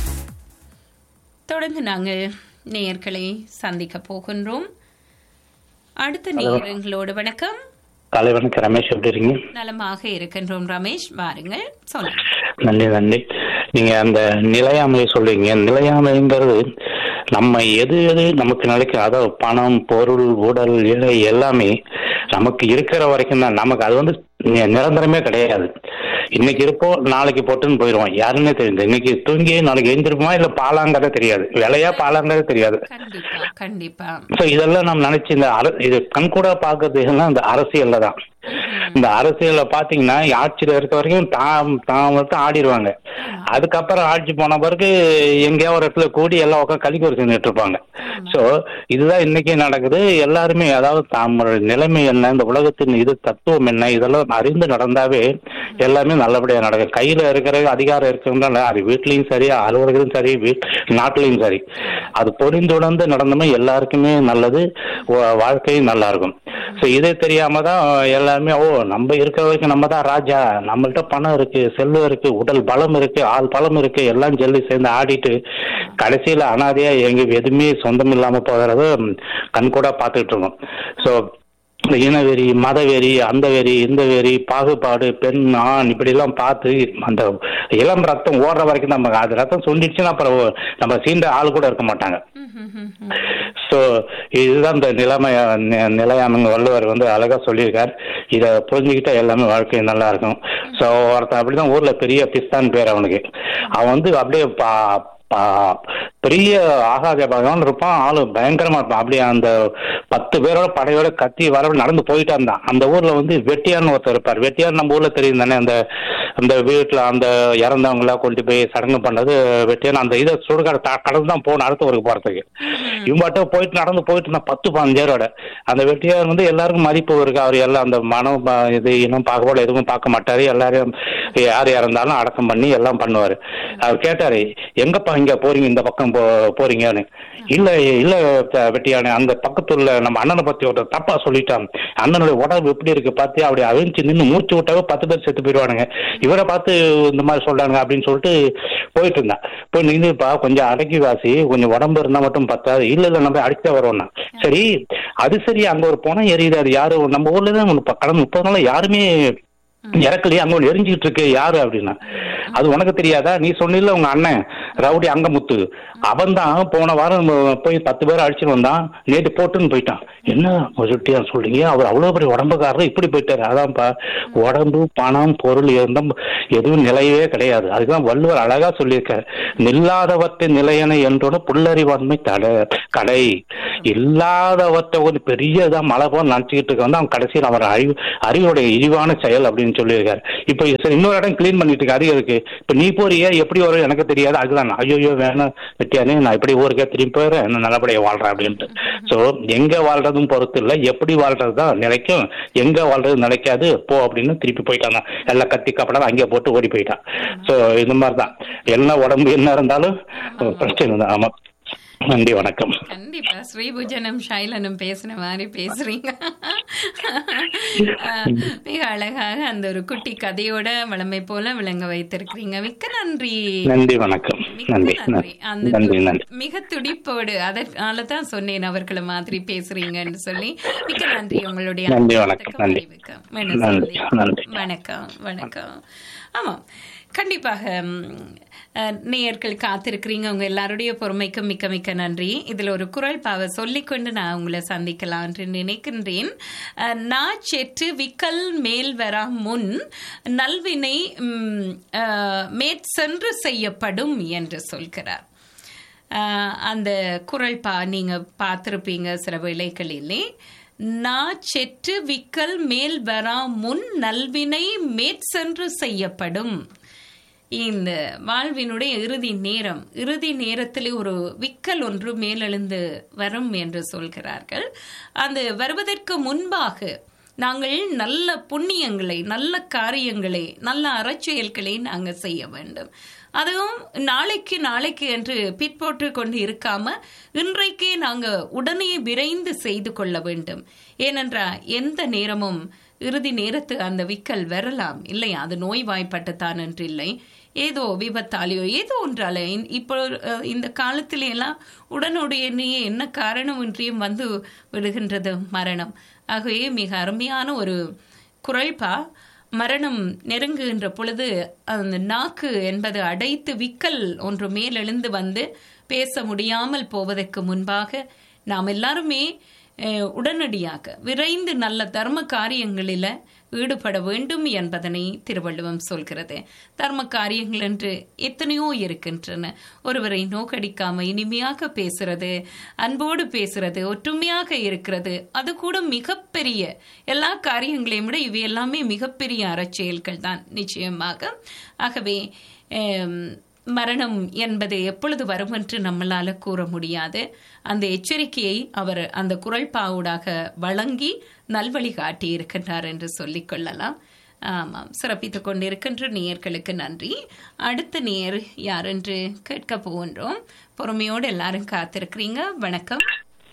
தொடர்ந்து நாங்கள் நேயர்களை சந்திக்க போகின்றோம் அடுத்த Hello. நேயர்களோடு வணக்கம் காலை வணக்கம் ரமேஷ் எப்படி இருக்கீங்க நலமாக இருக்கின்றோம் ரமேஷ் வாருங்கள் சொல்லுங்க நன்றி நன்றி நீங்க அந்த நிலையாமையை சொல்றீங்க நிலையாமைங்கிறது நம்ம எது எது நமக்கு நிலைக்க அதாவது பணம் பொருள் உடல் இலை எல்லாமே நமக்கு இருக்கிற வரைக்கும் தான் நமக்கு அது வந்து நி- நிரந்தரமே கிடையாது இன்னைக்கு இருப்போம் நாளைக்கு போட்டுன்னு போயிடுவோம் யாருன்னே தெரியுது இன்னைக்கு தூங்கி நாளைக்கு எழுந்திருப்போமா இல்ல பாலாங்கிறத தெரியாது விலையா பாலாங்கிறத தெரியாது கண்டிப்பா கண்டிப்பா சோ இதெல்லாம் நம்ம நினைச்சு இந்த அர- இது கண்கூட பாக்குறது எல்லாம் இந்த அரசியல்ல தான் இந்த அரசியல்ல பாத்தீங்கன்னா ஆட்சியில இருக்க வரைக்கும் தாம் தாம் மட்டும் ஆடிடுவாங்க அதுக்கப்புறம் ஆட்சி போன பிறகு எங்கேயோ ஒரு இடத்துல கூடி எல்லாம் உட்காந்து கலிக்கு ஒரு செஞ்சுட்டு இருப்பாங்க சோ இதுதான் இன்னைக்கு நடக்குது எல்லாருமே அதாவது தாமோட நிலைமை என்ன இந்த உலகத்தின் இது தத்துவம் என்ன இதெல்லாம் அறிந்து நடந்தாவே எல்லாமே நல்லபடியா நடக்கும் கையில இருக்கிற அதிகாரம் இருக்கிறதுனால அது வீட்லயும் சரி அலுவலகத்திலும் சரி வீட் நாட்டிலையும் சரி அது பொறிந்துணர்ந்து நடந்தோமே எல்லாருக்குமே நல்லது வா- வாழ்க்கையும் நல்லா இருக்கும் ஸோ இதே தெரியாம தான் எல்லாருமே ஓ நம்ம இருக்கிற வரைக்கும் நம்ம தான் ராஜா நம்மள்ட்ட பணம் இருக்கு செல்வம் இருக்கு உடல் பலம் இருக்கு ஆள் பலம் இருக்கு எல்லாம் சொல்லி சேர்ந்து ஆடிட்டு கடைசியில அனாதையா எங்க எதுவுமே சொந்தம் இல்லாம போகிறத கண்கூட பார்த்துட்டு இருக்கோம் ஸோ இந்த இனவெறி மதவெறி அந்த வெறி இந்த வெறி பாகுபாடு பெண் ஆண் இப்படி எல்லாம் பார்த்து அந்த இளம் ரத்தம் ஓடுற வரைக்கும் நம்ம அது ரத்தம் சுண்டிடுச்சுன்னா அப்புறம் நம்ம சீண்ட ஆள் கூட இருக்க மாட்டாங்க ஸோ இதுதான் இந்த நிலைமை நி- நிலையாமைங்க வள்ளுவர் வந்து அழகா சொல்லியிருக்கார் இதை புரிஞ்சுக்கிட்டா எல்லாமே வாழ்க்கை நல்லா இருக்கும் ஸோ ஒருத்தன் அப்படிதான் ஊர்ல பெரிய பிஸ்தான் பேர் அவனுக்கு அவன் வந்து அப்படியே பா பா- பெரிய ஆகாத பகவான் இருப்பான் ஆளு பயங்கரமா இருப்பான் அப்படியே அந்த பத்து பேரோட படையோட கத்தி வர நடந்து போயிட்டா இருந்தான் அந்த ஊர்ல வந்து வெட்டியார்னு ஒருத்தர் இருப்பார் வெட்டியார் நம்ம ஊர்ல தெரியும் தானே அந்த அந்த வீட்டுல அந்த இறந்தவங்கள கொண்டு போய் சடங்கு பண்ணது வெட்டியார் அந்த இதை சுடுகாடு த- கடந்து தான் போகணும் அடுத்த ஊருக்கு போறதுக்கு இவங்க போயிட்டு நடந்து போயிட்டு இருந்தா பத்து பதினஞ்சு பேரோட அந்த வெட்டியார் வந்து எல்லாருக்கும் மதிப்பு இருக்கு அவர் எல்லாம் அந்த மனம் ப- இது இன்னும் பாகுபாடு எதுவும் பார்க்க மாட்டாரு எல்லாரையும் யார் இறந்தாலும் அடக்கம் பண்ணி எல்லாம் பண்ணுவாரு அவர் கேட்டாரு எங்கப்பா இங்க போறீங்க இந்த பக்கம் போ போறீங்கன்னு இல்ல இல்ல த- வெட்டியானே அந்த பக்கத்துல நம்ம அண்ணனை பத்தி ஒரு தப்பா சொல்லிட்டான் அண்ணனுடைய உடம்பு எப்படி இருக்கு பார்த்து அப்படி அவிழ்ச்சி நின்று மூச்சு விட்டாவே பத்து பேர் செத்து போயிடுவானுங்க இவரை பார்த்து இந்த மாதிரி சொல்றாங்க அப்படின்னு சொல்லிட்டு போயிட்டு இருந்தேன் போய் நின்றுப்பா கொஞ்சம் அடக்கி வாசி கொஞ்சம் உடம்பு இருந்தா மட்டும் பத்தாது இல்ல இல்ல நம்ம அடிக்க வரோம்னா சரி அது சரி அங்க ஒரு பணம் எரியுது அது யாரு நம்ம ஊர்ல தான் ஒரு ப- கடந்த முப்பது நாளா யாருமே இறக்கலையே அங்க ஒன்று எரிஞ்சுக்கிட்டு இருக்கு யாரு அப்படின்னா அது உனக்கு தெரியாதா நீ சொன்னில உங்க அண்ணன் ரவுடி அங்கமுத்து அவன் தான் போன வாரம் போய் பத்து பேர் அடிச்சுட்டு வந்தான் நேற்று போட்டுன்னு போயிட்டான் என்ன சுட்டியா சொல்றீங்க அவர் அவ்வளவு பெரிய உடம்புக்காரர் இப்படி போயிட்டாரு அதான்ப்பா உடம்பு பணம் பொருள் இருந்தா எதுவும் நிலையவே கிடையாது அதுதான் வள்ளுவர் அழகா சொல்லியிருக்காரு நில்லாதவற்றை நிலையன என்றோட புல்லறிவாண்மை தடை கடை இல்லாதவற்றை ஒரு பெரிய இதா மழை போல நினைச்சுக்கிட்டு இருக்க வந்து அவன் கடைசியில் அவர் அறிவு அறிவுடைய இழிவான செயல் அப்படின்னு சொல்லியிருக்காரு இப்போ சரி, இன்னொரு இடம் க்ளீன் பண்ணிட்டு இருக்கு அறிவு இருக்கு இப்போ நீ போறிய எப்படி வரும் எனக்கு தெரியாது அதுதான் ஐயோ வேணாம் வெட்டியானே நான் இப்படி ஊருக்கே திரும்பி போயிடுறேன் நான் நல்லபடியா வாழ்றேன் அப்படின்ட்டு ஸோ எங்க வாழ்றதும் பொறுத்து இல்லை எப்படி வாழ்றது தான் நிலைக்கும் எங்க வாழ்றது நிலைக்காது போ அப்படின்னு திருப்பி போயிட்டாங்க எல்லாம் கத்தி கப்படாத அங்கே போட்டு ஓடி போயிட்டான் ஸோ இந்த மாதிரி தான் என்ன உடம்பு என்ன இருந்தாலும் பிரச்சனை தான் ஆமா நன்றி வணக்கம் கண்டிப்பா ஸ்ரீபூஜனம் ஷைலனும் பேசின மாதிரி பேசுறீங்க அஹ், மிக அழகாக அந்த ஒரு குட்டி கதையோட வளமை போல விளங்க வைத்திருக்கிறீங்க மிக்க நன்றி நன்றி வணக்கம் நன்றி நன்றி அந்த நன்றி நன்றி மிக துடிப்போடு அதனால தான் சொன்னேன் அவர்களை மாதிரி பேசுறீங்கன்னு சொல்லி மிக்க நன்றி உங்களுடைய நன்றி அனுபவத்துக்கு, வணக்கம் நன்றி அறிவுக்கு. மீண்டும் நன்றி சந்திப்போம். நன்றி வணக்கம் வணக்கம் ஆமாம் கண்டிப்பாக ம், அஹ், நேயர்கள் காத்திருக்கிறீங்க உங்க எல்லாருடைய பொறுமைக்கும் மிக்க மிக்க நன்றி இதுல ஒரு குரல் பாவ சொல்லிக்கொண்டு நான் உங்களை சந்திக்கலாம் என்று நினைக்கின்றேன் அஹ், நா செற்று விக்கல் மேல் வரா முன் நல்வினை ம், அஹ், மேற்சென்று செய்யப்படும் என்று சொல்கிறார் ஆஹ் அந்த குரல் பா நீங்க பார்த்திருப்பீங்க சில வேளைகளிலே நா செற்று விக்கல் மேல் வரா முன் நல்வினை மேற்சென்று செய்யப்படும் இந்த வாழ்வினுடைய இறுதி நேரம் இறுதி நேரத்தில் ஒரு விக்கல் ஒன்று மேலெழுந்து வரும் என்று சொல்கிறார்கள் அந்த வருவதற்கு முன்பாக நாங்கள் நல்ல புண்ணியங்களை நல்ல காரியங்களை நல்ல அறச்செயல்களை நாங்கள் செய்ய வேண்டும் அதுவும் நாளைக்கு நாளைக்கு என்று பிற்போட்டு கொண்டு இருக்காம இன்றைக்கே நாங்க உடனே விரைந்து செய்து கொள்ள வேண்டும் ஏனென்றால் எந்த நேரமும் இறுதி நேரத்து அந்த விக்கல் வரலாம் இல்லையா அது நோய்வாய்ப்பட்டுத்தான் என்று இல்லை ஏதோ விபத்தாலேயோ ஏதோ ஒன்றால இந்- இப்போ அஹ், இந்த காலத்தில எல்லாம் உடனுடையனே என்ன காரணமின்றியும் வந்து விடுகின்றது மரணம் ஆகவே மிக அருமையான ஒரு குரல்பா மரணம் நெருங்குகின்ற பொழுது அந்த நாக்கு என்பது அடைத்து விக்கல் ஒன்று மேலெழுந்து வந்து பேச முடியாமல் போவதற்கு முன்பாக நாம் எல்லாருமே அஹ், உடனடியாக விரைந்து நல்ல தர்ம காரியங்களில ஈடுபட வேண்டும் என்பதனை திருவள்ளுவம் சொல்கிறது தர்ம காரியங்கள் என்று எத்தனையோ இருக்கின்றன ஒருவரை நோக்கடிக்காம இனிமையாக பேசுறது அன்போடு பேசுறது ஒற்றுமையாக இருக்கிறது அது கூட மிகப்பெரிய எல்லா காரியங்களையும் விட இவை எல்லாமே மிகப்பெரிய அறச்செயல்கள் தான் நிச்சயமாக ஆகவே ஆம், மரணம் என்பது எப்பொழுது வரும் என்று நம்மளால கூற முடியாது அந்த எச்சரிக்கையை அவர் அந்த குரல் பாவுடாக வழங்கி நல்வழி காட்டி இருக்கின்றார் என்று சொல்லிக் கொள்ளலாம் ஆமாம் சிறப்பித்துக் கொண்டிருக்கின்ற நேயர்களுக்கு நன்றி அடுத்த நேயர் யார் என்று கேட்க போகின்றோம் பொறுமையோடு எல்லாரும் காத்திருக்கிறீங்க வணக்கம்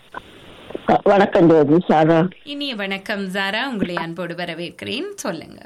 வணக்கம் ஜோதி சாரா இனிய வணக்கம் ஜாரா உங்களை அன்போடு வரவேற்கிறேன் சொல்லுங்க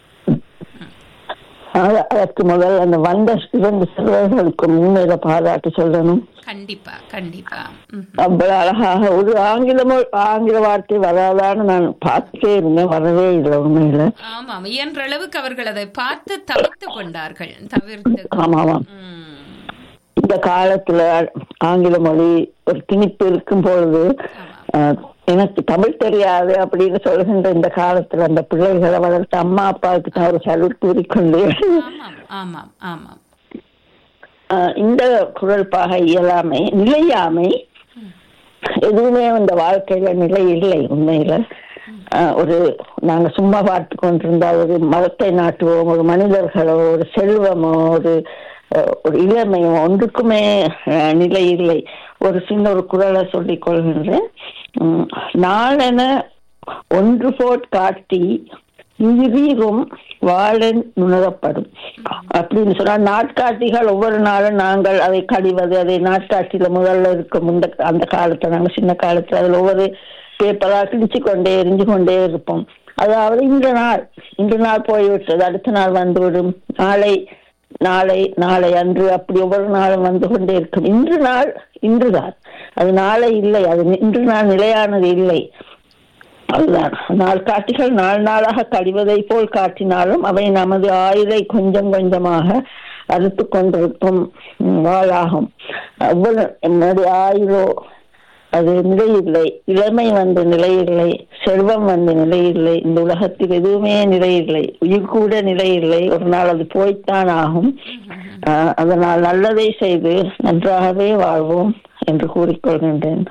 அத- அதற்கு முதல் அந்த வந்த இரண்டு சிறுவர்களுக்கு முன்னிலை பாராட்டு சொல்லணும் கண்டிப்பா கண்டிப்பா ம். அவ்வளவு அழகாக ஒரு ஆங்கில மொ- ஆங்கில வார்த்தை வராதான்னு நான் பார்த்துட்டே இருந்தேன் வரவே இல்லை உண்மையில ஆமாம் இயன்ற அளவுக்கு அவர்கள் அதை பார்த்து தவிர்த்து கொண்டார்கள் தவிர்த்து ஆமா ஆமா இந்த காலத்துல ஆங்கில மொழி ஒரு திணிப்பு இருக்கும் பொழுது அஹ், எனக்கு தமிழ் தெரியாது அப்படின்னு சொல்லுகின்ற இந்த காலத்துல அந்த பிள்ளைகளை வளர்த்து அம்மா அப்பாவுக்கு தான் ஒரு சலுட் கூறிக்கொண்டு ஆமாம் ஆமாம் அஹ், இந்த குரல் பாக இயலாமை நிலையாமை எதுவுமே இந்த வாழ்க்கையில நிலை இல்லை உண்மையில அஹ், ஒரு நாங்க சும்மா பார்த்து கொண்டிருந்தா ஒரு மதத்தை நாட்டுவோம் ஒரு மனிதர்களோ ஒரு செல்வமோ ஒரு அஹ், ஒரு இளமையோ ஒன்றுக்குமே அஹ், நிலை இல்லை ஒரு சின்ன ஒரு குரலை சொல்லிக் கொள்கின்றேன் உம், நாளென ஒன்று போட் காட்டி உயிரும் வாழன் உணரப்படும் அப்படின்னு சொன்னா நாட்காட்டிகள் ஒவ்வொரு நாளும் நாங்கள் அதை கழிவது அதை நாட்காட்டியில முதல்ல இருக்கும் இந்த அந்த காலத்துல நாங்க சின்ன காலத்துல அதுல ஒவ்வொரு பேப்பரா கிழிச்சு கொண்டே எரிஞ்சு கொண்டே இருப்போம் அதாவது இன்று நாள் இன்று நாள் போய்விட்டது அடுத்த நாள் வந்துவிடும் நாளை நாளை நாளை அன்று அப்படி ஒவ்வொரு நாளும் வந்து கொண்டே இருக்கும் இன்று நாள் இன்றுதான் அது நாளை இல்லை அது இன்று நாள் நிலையானது இல்லை அதுதான் நாள் காட்டிகள் நாள் நாளாக கழிவதை போல் காட்டினாலும் அவை நமது ஆயுளை கொஞ்சம் கொஞ்சமாக அறுத்து கொண்டிருக்கும் ம், வாளாகும் அவ்வளவு என்னுடைய ஆயுளோ அது நிலையில்லை இளமை வந்து நிலையில்லை செல்வம் வந்து நிலையில்லை இந்த உலகத்தில் எதுவுமே நிலையில்லை உயிர் கூட நிலையில்லை ஒரு நாள் அது போய்த்தான் ஆகும் ஆஹ், அதனால் நல்லதை செய்து நன்றாகவே வாழ்வோம் என்று கூறிக்கொள்கின்றேன்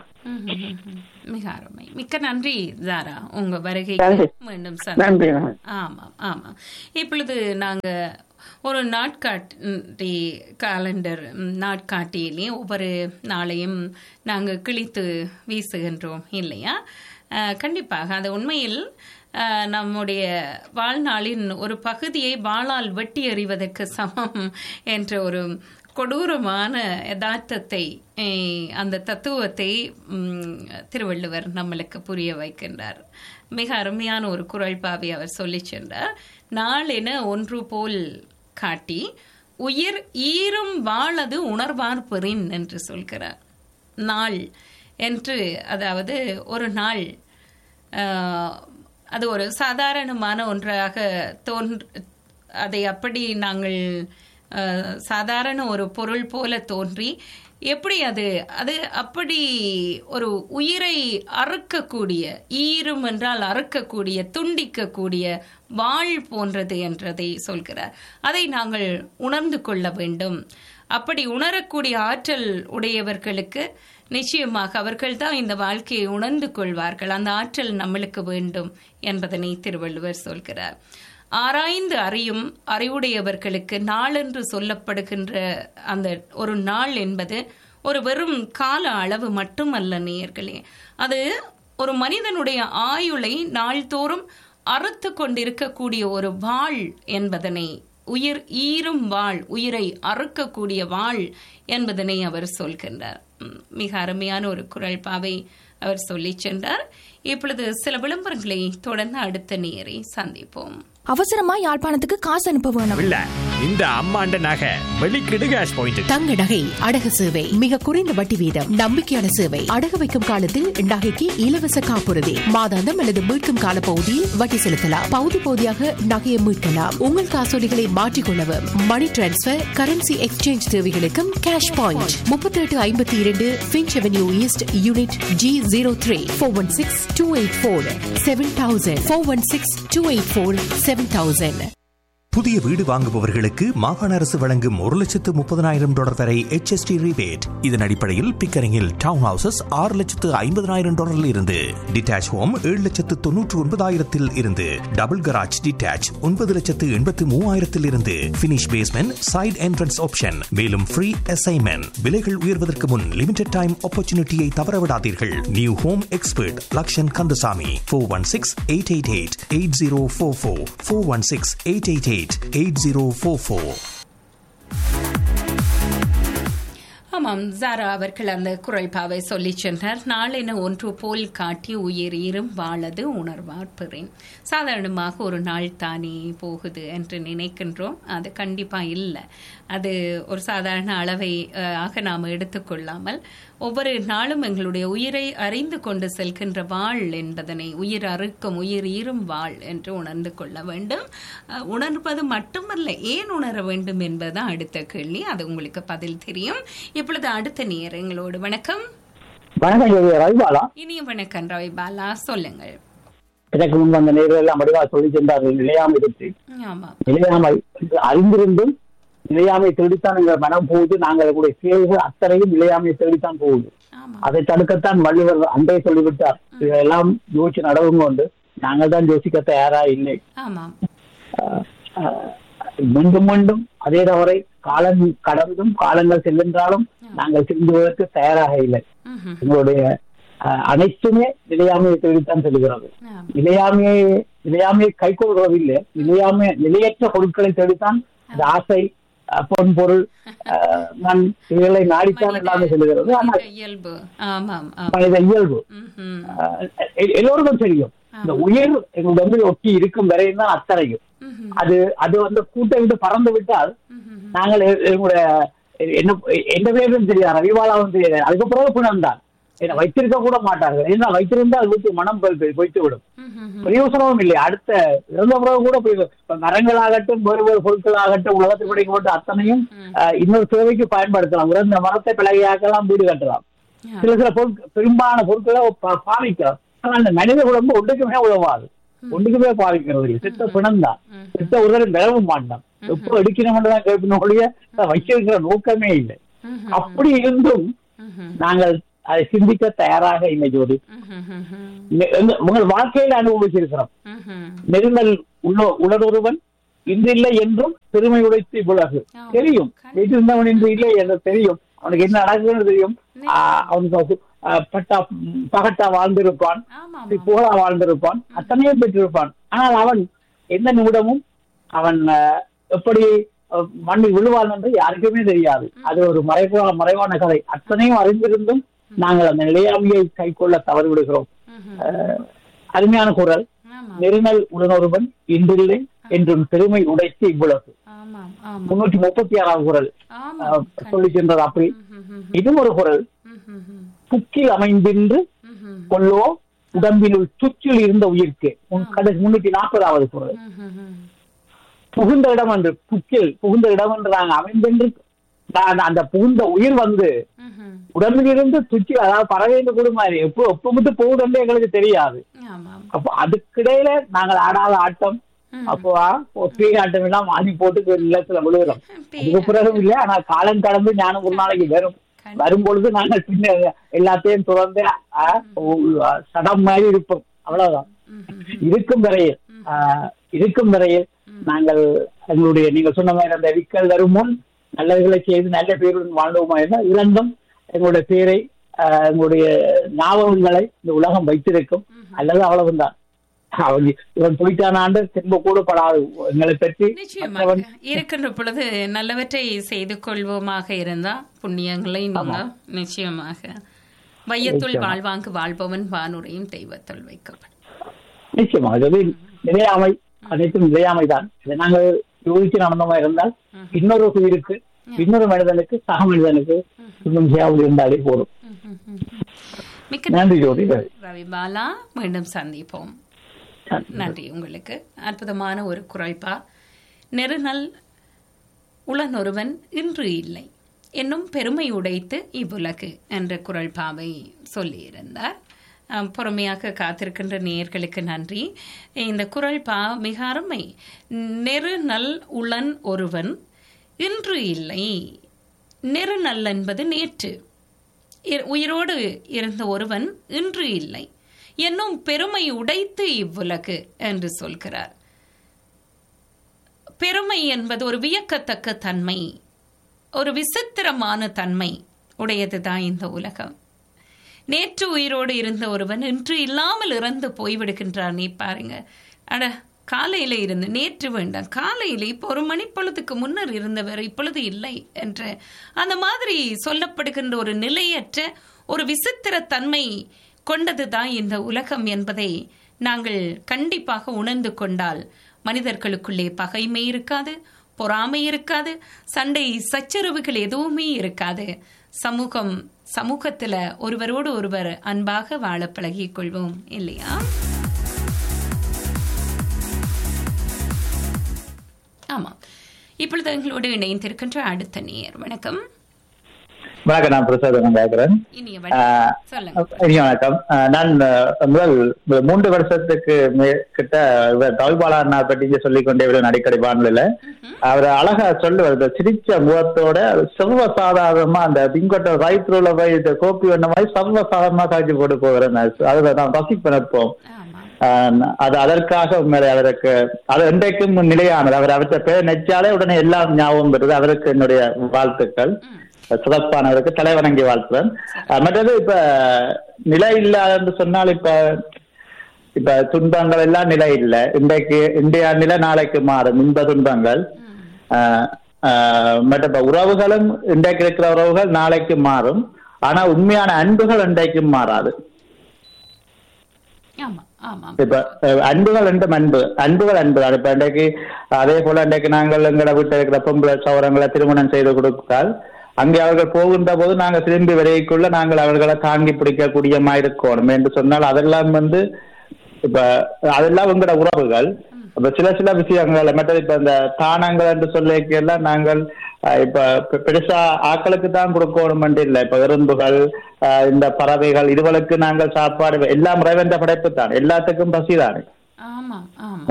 மிக அருமை மிக்க நன்றி ஜாரா உங்க நன்றி. வருகைக்கு மீண்டும் சந்திப்போம். நன்றி, நன்றி. ஆமாம் ஆமாம் இப்பொழுது நாங்க ஒரு நாட்காட்டி காலண்டர் ம், நாட்காட்டியிலே ஒவ்வொரு நாளையும் நாங்கள் கிழித்து வீசுகின்றோம் இல்லையா அஹ், கண்டிப்பாக அது உண்மையில் அஹ், நம்முடைய வாழ்நாளின் ஒரு பகுதியை வாளால் வெட்டி எறிவதற்கு சமம் என்ற ஒரு கொடூரமான யதார்த்தத்தை eh, அந்த தத்துவத்தை ம், திருவள்ளுவர் நம்மளுக்கு புரிய வைக்கின்றார் மிக அருமையான ஒரு குரல் பாவி அவர் சொல்லிச் சென்றார் நாளென ஒன்று போல் காட்டி உயிர் ஈரும் வாழது உணர்வார் பெறின் என்று சொல்கிறார் நாள் என்று அதாவது ஒரு நாள் ஆஹ், அது ஒரு சாதாரணமான ஒன்றாக தோன்ற அதை அப்படி நாங்கள் ஆஹ், சாதாரண ஒரு பொருள் போல தோன்றி எப்படி அது அது அப்படி ஒரு உயிரை அறுக்கக்கூடிய ஈரும் என்றால் அறுக்கக்கூடிய துண்டிக்கக்கூடிய வாழ் போன்றது என்றதை சொல்கிறார் அதை நாங்கள் உணர்ந்து கொள்ள வேண்டும் அப்படி உணரக்கூடிய ஆற்றல் உடையவர்களுக்கு நிச்சயமாக அவர்கள் தான் இந்த வாழ்க்கையை உணர்ந்து கொள்வார்கள் அந்த ஆற்றல் நம்மளுக்கு வேண்டும் என்பதனை திருவள்ளுவர் சொல்கிறார் ஆராய்ந்து அறியும் அறிவுடையவர்களுக்கு நாளென்று சொல்லப்படுகின்ற அந்த ஒரு நாள் என்பது ஒரு வெறும் கால அளவு மட்டுமல்ல நேயர்களே அது ஒரு மனிதனுடைய ஆயுளை நாள்தோறும் அறுத்து கொண்டிருக்கக்கூடிய ஒரு வாழ் என்பதனை உயிர் ஈரும் வாழ் உயிரை அறுக்கக்கூடிய வாழ் என்பதனை அவர் சொல்கின்றார் ம், மிக அருமையான ஒரு குரல் பாவை அவர் சொல்லிச் சென்றார் இப்பொழுது சில விளம்பரங்களை தொடர்ந்து அடுத்த நேரை சந்திப்போம் அவசரமா யாழ்ப்பாணத்துக்கு காசு அனுப்ப வேணும் இல்ல இந்த அம்மாண்ட நகை வெளிக்கிடு கேஷ் பாயிண்ட் தங்க நகை அடகு சேவை மிக குறைந்த வட்டி வீதம் நம்பிக்கையான சேவை அடகு வைக்கும் காலத்தில் நகைக்கு இலவச காப்புறுதி மாதாந்தம் அல்லது மீட்கும் கால பகுதியில் வட்டி செலுத்தலாம் பகுதி பகுதியாக நகையை மீட்கலாம் உங்கள் காசோலிகளை மாற்றிக்கொள்ளவும் மணி டிரான்ஸ்பர் கரன்சி எக்ஸ்சேஞ்ச் தேவைகளுக்கும் கேஷ் பாயிண்ட் முப்பத்தி எட்டு ஐம்பத்தி இரண்டு Finch avenue east unit G zero three four one six two eight four seven thousand four one six two eight four seven thousand புதிய வீடு வாங்குபவர்களுக்கு மாகாண அரசு வழங்கும் ஒரு லட்சத்து முப்பதனாயிரம் டாலர் வரை HST rebate இதன் அடிப்படையில் பிக்கரிங்கில் டவுன் ஹவுசஸ் ஆறு லட்சத்து ஐம்பதனாயிரம் டாலரில் இருந்து டிட்டாச் ஹோம் ஏழு லட்சத்து தொன்னூற்று ஒன்பதாயிரத்தில் இருந்து டபுள் கராஜ் டிட்டாச் ஒன்பது லட்சத்து எண்பத்து மூவாயிரத்தில் இருந்து finish basement side entrance option மேலும் ஃப்ரீ அசைன்மெண்ட் விலைகள் உயர்வதற்கு முன் லிமிடெட் டைம் ஆப்பர்ச்சுனிட்டியை தவறவிடாதீர்கள் new home expert Lakshan Kandasamy four one six eight eight eight eight zero four four four one six eight eight eight eight zero four four ஆமாம் ஜாரா அவர்கள் அந்த குரல் பாவை சொல்லிச் சென்றார் நாளென ஒன்று போல் காட்டி உயிர் ஈரும் வாழது உணர்வார் பெறேன் சாதாரணமாக ஒரு நாள் தானே போகுது என்று நினைக்கின்றோம் அது கண்டிப்பா இல்லை அது ஒரு சாதாரண அளவை அஹ், ஆக நாம் எடுத்துக்கொள்ளாமல் ஒவ்வொரு நாளும் எங்களுடைய உயிரை அறிந்து கொண்டு செல்கின்ற வாழ் என்பதனை உயிர் அறுக்கும் உயிர் ஈரும் வாழ் என்று உணர்ந்து கொள்ள வேண்டும் அஹ், உணர்வது மட்டுமல்ல ஏன் உணர வேண்டும் என்பதுதான் அடுத்த கேள்வி அது உங்களுக்கு பதில் தெரியும் இப்பொழுது அடுத்த நேரங்களோடு வணக்கம் வணக்கம் ஜோதி ரவிபாலா இனிய வணக்கம் ரவி பாலா சொல்லுங்கள் இதற்கு முன் வந்த நேரில் எல்லாம் வடிவா சொல்லி சென்றார்கள் நிலையாமை பற்றி ஆமா நிலையாமை அறிந்திருந்தும் நிலையாமை தேடித்தான் எங்கள் மனம் போகுது நாங்கள் கூட கேள்விகள் அத்தனையும் நிலையாமை தேடித்தான் போகுது அதை தடுக்கத்தான் வள்ளுவர் அன்றே சொல்லிவிட்டார் இதெல்லாம் யோசிச்சு நடவுங்க கொண்டு நாங்கள் தான் யோசிக்க தயாரா இல்லை ஆமாம் ஆஹ், ஆஹ், மீண்டும் மீண்டும் அதே தவறை காலம் கடந்தும் காலங்கள் செல்கின்றாலும் நாங்கள் திரும்புவதற்கு தயாராக இல்லை எங்களுடைய ஆஹ், அனைத்துமே நிலையாமையை தேடித்தான் செல்கிறது நிலையாமையை நிலையாமையை கை கொள்வதில்லை நிலையாமை நிலையற்ற பொருட்களை தேடித்தான் இந்த ஆசை அஹ், பொன் பொருள் அஹ், மண் இவைகளை நாடித்தான் எல்லாமே செல்கிறது ஆனால் இயல்பு ஆமாம் ஆமாம் மனித இயல்பு ம்ஹும். அஹ், எ- எல்லோருக்கும் தெரியும் இந்த உயிர் எங்களுக்கு வந்து ஒட்டி இருக்கும் வரையும் தான் அத்தனையும் அது அது வந்து கூட்டை விட்டு பறந்து விட்டால் நாங்கள் எ- எங்களுடைய என்ன எந்த பேரும் தெரியாது ரவிவாலாவும் தெரியாது அதுக்கப்புறம் குணம் தான் ஏன்னா வைத்திருக்க கூட மாட்டார்கள் ஏன்னா வைத்திருந்தா அது வீட்டு மனம் போய் போய் போய்த்து விடும் பிரயோசனமும் இல்லை அடுத்த இறந்த பிறகு கூட போய் இப்ப மரங்களாகட்டும் வேறு வேறு பொருட்களாகட்டும் உலகத்தில் படைக்கப்பட்ட அத்தனையும் அஹ், இன்னொரு தேவைக்கு பயன்படுத்தலாம் இறந்த மரத்தை பிளகையாக்கலாம் வீடு கட்டலாம் சில சில பொருட்கள் பெரும்பாலான பொருட்களை பா- பாவிக்கலாம் ஆனா அந்த மனித உடம்பு ஒன்றுக்குமே உதவாது ஒன்றுக்குமே பாவிக்கிறது இல்லை சித்த பிணம் தான் சித்த உடலும் விளவும் மாட்டான் எப்போ எடுக்கணும்னு தான் கேட்கணும் ஒழிய அதை வைச்சிருக்கிற நோக்கமே இல்லை அப்படி இருந்தும் நாங்கள் அதை சிந்திக்க தயாராக இல்லை ஜோதி நெ- எங்க- உங்கள் வாழ்க்கையில அனுபவிச்சிருக்கிறோம் நெருங்கல் உள்ள உடலொருவன் இன்றில்லை என்றும் பெருமை உடைத்து உலகு தெரியும் வைத்திருந்தவன் இன்று இல்லை என்று தெரியும் அவனுக்கு என்ன நடக்குதுன்னு தெரியும் ஆஹ் அவனுக்கு ஆஹ் பட்டா ம், பகட்டா வாழ்ந்திருப்பான் புகழா வாழ்ந்திருப்பான் அத்தனையும் பெற்றிருப்பான் ஆனால் அவன் எந்த நிமிடமும் அவன் ஆஹ், எப்படி ஆஹ், மண்ணில் விழுவான் என்று யாருக்குமே தெரியாது அது ஒரு மறைவான மறைவான கதை அத்தனையும் அறிந்திருந்தும் நாங்கள் அந்த நிலையாமையை கைக்கொள்ள தவறு விடுகிறோம் ஆஹ், அருமையான குரல் நெருங்கல் உடனொருவன் இன்றில்லை என்றும் பெருமை உடைத்து இவ்வுலகு முன்னூற்றி முப்பத்தி ஆறாவது குரல் ஆஹ், சொல்லிச் சென்றது அப்படி இதுவும் ஒரு குரல் புக்கில் அமைந்தின்று கொல்லோ உடம்பினுள் துச்சில் இருந்த உயிர்க்கு உன் கடைசி முன்னூத்தி நாற்பதாவது குரல் புகுந்த இடம் என்று புக்கில் புகுந்த இடம் என்று நாங்கள் அமைந்தென்று நான் அந்த புகுந்த உயிர் வந்து உடம்பிலிருந்து துச்சி அதாவது பறவைன்னு கூட மாதிரி எப்போ எப்போ மட்டும் போகுதுன்னு எங்களுக்கு தெரியாது அப்போ அதுக்கிடையில நாங்கள் ஆடாத ஆட்டம் அப்போ பேய் ஆட்டம் எல்லாம் வாங்கி போட்டு நிலத்துல விழுகிறோம் அதுக்கு பிறகு இல்லை ஆனா காலம் கடந்து ஞானம் ஒரு நாளைக்கு வரும் வரும் பொழுது நாங்கள் பின்ன எல்லாத்தையும் துறந்து ஆ, ஓ, சடம் மாதிரி இருப்போம் அவ்வளவுதான் இருக்கும் வரையில் ஆ, இருக்கும் வரையில் நாங்கள் எங்களுடைய நீங்க சொன்ன மாதிரி அந்த விக்கல் வரும் முன் நல்லதுகளை செய்து நல்ல பேருடன் வாழ்ந்தோமா இருந்தால் இரண்டும் எங்களுடைய பேரை ஆ, எங்களுடைய ஞாபகங்களை இந்த உலகம் வைத்திருக்கும் அல்லது அவ்வளவுதான் அவன் இவன் போயிட்டானாண்டு திரும்ப கூட படாது எங்களை பற்றி மற்றவன் நிச்சயமாக இருக்கின்ற பொழுது நல்லவற்றை செய்து கொள்வோமாக இருந்தா புண்ணியங்களை நீங்க நிச்சயமாக வையத்துள் நிச்சயமா. வாழ்வாங்கு வாழ்பவன் வானுரையும் தெய்வத்துள் வைக்கப்படும் நிச்சயமா அது நிலையாமை அனைத்தும் நிலையாமை தான் இதை நாங்கள் யோசிச்சு நடந்தமா இருந்தால் இன்னொரு உயிருக்கு இன்னொரு மனிதனுக்கு சக மனிதனுக்கு இன்னும் செய்யாமல் இருந்தாலே போதும் மிக்க நன்றி ஜோதி ரவி பாலா மீண்டும் சந்திப்போம் நன்றி உங்களுக்கு அற்புதமான ஒரு குறைப்பா நெருநல் உளனொருவன் இன்று இல்லை என்னும் பெருமை உடைத்து இவ்வுலகு என்ற குரல் பாவை சொல்லியிருந்தார் அஹ், பொறுமையாக காத்திருக்கின்ற நேயர்களுக்கு நன்றி இந்த குரல் பா மிக அருமை நெருநல் உளன் ஒருவன் இன்று இல்லை நெருநல் என்பது நேற்று இ- உயிரோடு இருந்த ஒருவன் இன்று இல்லை என்னும் பெருமை உடைத்து இவ்வுலகு என்று சொல்கிறார் பெருமை என்பது ஒரு வியக்கத்தக்க தன்மை ஒரு விசித்திரமான தன்மை உடையதுதான் இந்த உலகம் நேற்று உயிரோடு இருந்த ஒருவன் இன்று இல்லாமல் இறந்து போய்விடுகின்றான் நீ பாருங்க அட காலையில இருந்து நேற்று வேண்டாம் காலையில இப்போ ஒரு மணிப்பொழுதுக்கு முன்னர் இருந்தவர் இப்பொழுது இல்லை என்ற அந்த மாதிரி சொல்லப்படுகின்ற ஒரு நிலையற்ற ஒரு விசித்திர தன்மை கொண்டதுதான் இந்த உலகம் என்பதை நாங்கள் கண்டிப்பாக உணர்ந்து கொண்டால் மனிதர்களுக்குள்ளே பகைமை இருக்காது பொறாமை இருக்காது சண்டை சச்சரவுகள் எதுவுமே இருக்காது சமூகம் சமூகத்துல ஒருவரோடு ஒருவர் அன்பாக வாழ பழகிக் கொள்வோம் இல்லையா ஆமா இப்பொழுது எங்களோடு இணைந்திருக்கின்ற அடுத்த நேயர் வணக்கம் வணக்கம் நான் பிரசாத் கேட்கிறேன் இனிய வணக்கம் சொல்லுங்க இனிய வணக்கம் அஹ் நான் அஹ், முதல் மூன்று வருஷத்துக்கு மே- கிட்ட இவர் தவிபாலா அண்ணா பற்றி இங்க சொல்லிக் கொண்டே விட அடிக்கடி வானொலியில அவர் அழகா சொல்லுவார் இந்த சிரிச்ச முகத்தோட சர்வ சாதாரணமா அந்த பிங்கொட்ட ரைத்ரூல போய் இந்த கோப்பி வண்ண மாதிரி சர்வ சாதாரணமா காய்ச்சி போட்டு போகிறேன் அதை நான் ரசிப்பேன் எப்போம் ஆஹ் அது அதற்காக உண்மையிலே அவருக்கு அது இன்றைக்கும் நிலையானது அவர் அவற்றை பேர் நெச்சாலே உடனே எல்லாம் ஞாபகம் வருது அவருக்கு என்னுடைய வாழ்த்துக்கள் சிறப்பானவருக்கு தலைவணங்கி வாழ்த்துறேன் ஆஹ் மற்றது இப்ப நிலை இல்லாதன்னு சொன்னால் இப்ப இப்ப துன்பங்கள் எல்லாம் நிலை இல்லை இன்றைக்கு இன்றைய நிலை நாளைக்கு மாறும் இந்த துன்பங்கள் ஆஹ் ஆஹ் மற்ற இப்ப உறவுகளும் இன்றைக்கு இருக்கிற உறவுகள் நாளைக்கு மாறும் ஆனா உண்மையான அன்புகள் இன்றைக்கும் மாறாது ஆமா ஆமாம் இப்ப அஹ், அன்புகள் ரெண்டும் அன்பு அன்புகள் அன்பு தான் இப்ப இன்றைக்கு அதே போல இன்றைக்கு நாங்கள் எங்களை வீட்டில் இருக்கிற பொம்பளை சௌரங்களை திருமணம் செய்து கொடுத்தால் அங்கே அவர்கள் போகின்ற போது நாங்கள் திரும்பி வரைக்குள்ள நாங்கள் அவர்களை தாங்கி பிடிக்கக்கூடியமா இருக்கணும் என்று சொன்னால் அதெல்லாம் வந்து இப்ப அதெல்லாம் உங்களோட உறவுகள் இப்ப சில சில விஷயங்கள் மற்றது இப்ப இந்த தானங்கள் என்று சொல்லிக்கெல்லாம் நாங்கள் அஹ், இப்ப பெ- பெருசா ஆக்களுக்கு தான் கொடுக்கணும் இல்லை இப்ப எறும்புகள் அஹ், இந்த பறவைகள் இதுகளுக்கு நாங்கள் சாப்பாடு எல்லாம் இறைவன்ற படைப்பு தான் எல்லாத்துக்கும் பசி தானே ஆமா ஆமா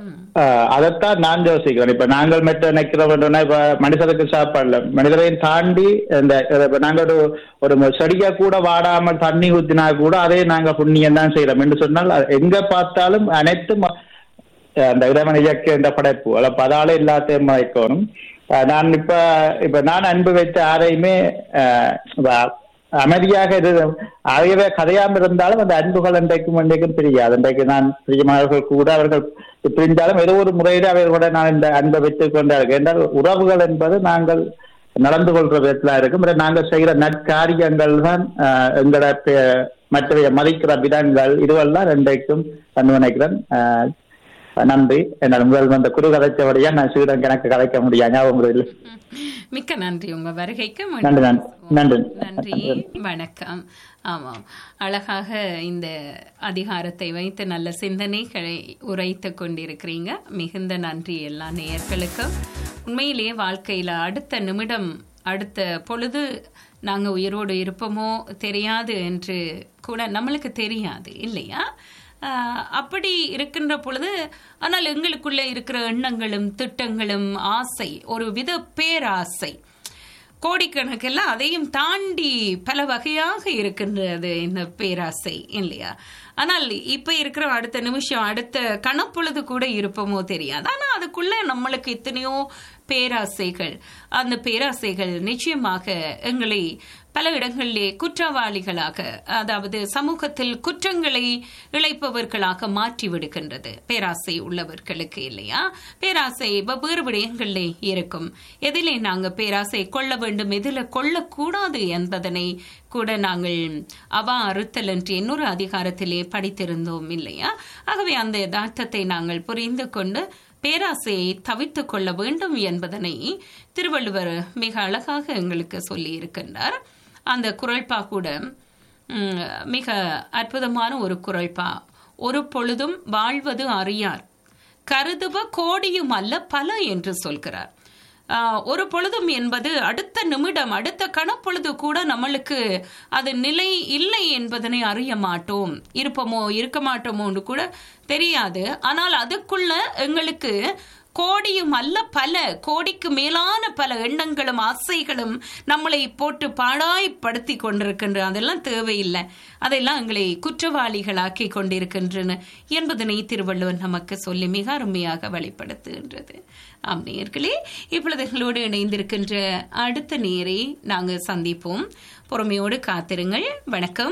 ஆஹ் அதைத்தான் நான் யோசிக்கிறேன் இப்ப நாங்கள் மெட்ட நிக்கிறோம்னா இப்ப மனிதருக்கு சாப்பாடுல மனிதரையும் தாண்டி இந்த இப்ப நாங்க ஒரு ஒரு செடியா கூட வாடாமல் தண்ணி ஊத்தினா கூட அதே நாங்க புண்ணியம் தான் செய்யறோம் என்று சொன்னால் அது எங்க பார்த்தாலும் அனைத்தும் அஹ் அந்த இறைவன் இயக்க இந்த படைப்பு அப்ப அதால எல்லாத்தையும் மறைக்கணும் அஹ் நான் இப்ப இப்ப நான் அன்பு வைத்த யாரையுமே அஹ் வ- அமைதியாக இரு ஆகவே கதையாம இருந்தாலும் அந்த அன்புகள் அன்றைக்கும் அன்றைக்கும் பிரியாது அன்றைக்கு நான் பிரியமானவர்கள் கூட அவர்கள் பிரிந்தாலும் ஏதோ ஒரு முறையில் அவர்களோட நான் இந்த அன்பை வைத்துக் கொண்டார்கள் என்றால் உறவுகள் என்பது நாங்கள் நடந்து கொள்ற விதத்துல இருக்கும் பிறகு நாங்கள் செய்கிற நற்காரியங்கள் தான் ஆஹ், எங்களோட பே- மற்றவைய மதிக்கிற விதங்கள் இதுவெல்லாம் இன்றைக்கும் நான் நினைக்கிறேன் ஆஹ், நன்றி என்னால் முதல் வந்த குரு கதைச்சபடியா நான் சீடன் கணக்கு கதைக்க முடியாது ஞாபகம் இல்லை மிக்க நன்றி உங்க வருகைக்கு நன்றி நன்றி நன்றி நன்றி வணக்கம் ஆமாம் அழகாக இந்த அதிகாரத்தை வைத்து நல்ல சிந்தனைகளை உரைத்து கொண்டிருக்கிறீங்க மிகுந்த நன்றி எல்லா நேயர்களுக்கும் உண்மையிலேயே வாழ்க்கையில அடுத்த நிமிடம் அடுத்த பொழுது நாங்க உயிரோடு இருப்போமோ தெரியாது என்று கூட நம்மளுக்கு தெரியாது இல்லையா ஆஹ் அப்படி இருக்கின்ற பொழுது ஆனால் எங்களுக்குள்ள இருக்கிற எண்ணங்களும் திட்டங்களும் ஆசை ஒரு வித பேராசை கோடிக்கணக்கெல்லாம் அதையும் தாண்டி பல வகையாக இருக்கின்றது இந்த பேராசை இல்லையா ஆனால் இப்ப இருக்கிற அடுத்த நிமிஷம் அடுத்த கணப்பொழுது கூட இருப்போமோ தெரியாது ஆனா அதுக்குள்ள நம்மளுக்கு எத்தனையோ பேராசைகள் அந்த பேராசைகள் நிச்சயமாக எங்களை பல இடங்களிலே குற்றவாளிகளாக அதாவது சமூகத்தில் குற்றங்களை இழைப்பவர்களாக மாற்றி விடுகின்றது பேராசை உள்ளவர்களுக்கு இல்லையா பேராசை வெவ்வேறு விடயங்களிலே இருக்கும் எதிலே நாங்கள் பேராசை கொள்ள வேண்டும் எதில் கொள்ளக்கூடாது என்பதனை கூட நாங்கள் அவா அறுத்தல் என்று இன்னொரு அதிகாரத்திலே படித்திருந்தோம் இல்லையா ஆகவே அந்த யதார்த்தத்தை நாங்கள் புரிந்து கொண்டு பேராசையை தவித்துக் கொள்ள வேண்டும் என்பதனை திருவள்ளுவர் மிக அழகாக எங்களுக்கு சொல்லி இருக்கின்றார் அந்த குரல்பா கூட ம், மிக அற்புதமான ஒரு குரல்பா ஒரு பொழுதும் வாழ்வது அறியார் கருதுவ கோடியும் அல்ல பல என்று சொல்கிறார் ஆஹ், ஒரு பொழுதும் என்பது அடுத்த நிமிடம் அடுத்த கணப்பொழுது கூட நம்மளுக்கு அது நிலை இல்லை என்பதனை அறிய மாட்டோம் இருப்போமோ இருக்க மாட்டோமோன்னு கூட தெரியாது ஆனால் அதுக்குள்ள எங்களுக்கு கோடியும் அல்ல பல கோடிக்கு மேலான பல எண்ணங்களும் ஆசைகளும் நம்மளை போட்டு பாடாய்ப்படுத்தி கொண்டிருக்கின்ற அதெல்லாம் தேவையில்லை அதெல்லாம் எங்களை குற்றவாளிகளாக்கி கொண்டிருக்கின்றன என்பதனை திருவள்ளுவர் நமக்கு சொல்லி மிக அருமையாக வெளிப்படுத்துகின்றது ஆம் நேயர்களே இப்பொழுது எங்களோடு இணைந்திருக்கின்ற அடுத்த நேரை நாங்கள் சந்திப்போம் பொறுமையோடு காத்திருங்கள் வணக்கம்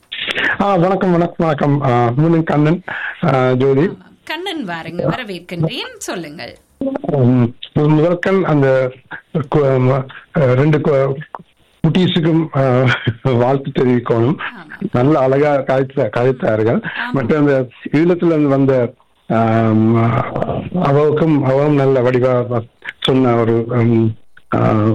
ஆ வணக்கம் வணக்கம் வணக்கம் ஆ, முனின் கண்ணன் ஆ, ஜோதி கண்ணன் வாருங்க வரவேற்கின்றேன் சொல்லுங்கள் ம், முதற்கண் அந்த கு- ம- ரெண்டு கு- குட்டீஸுக்கும் ஆ, வாழ்த்து தெரிவிக்கணும் நல்ல அழகா கதைத்த கதைத்தார்கள் மற்ற அந்த ஈழத்துல இருந்து வந்த ஆம், அவவுக்கும் அவவும் நல்ல வடிவா சொன்ன ஒரு ம், ஆ,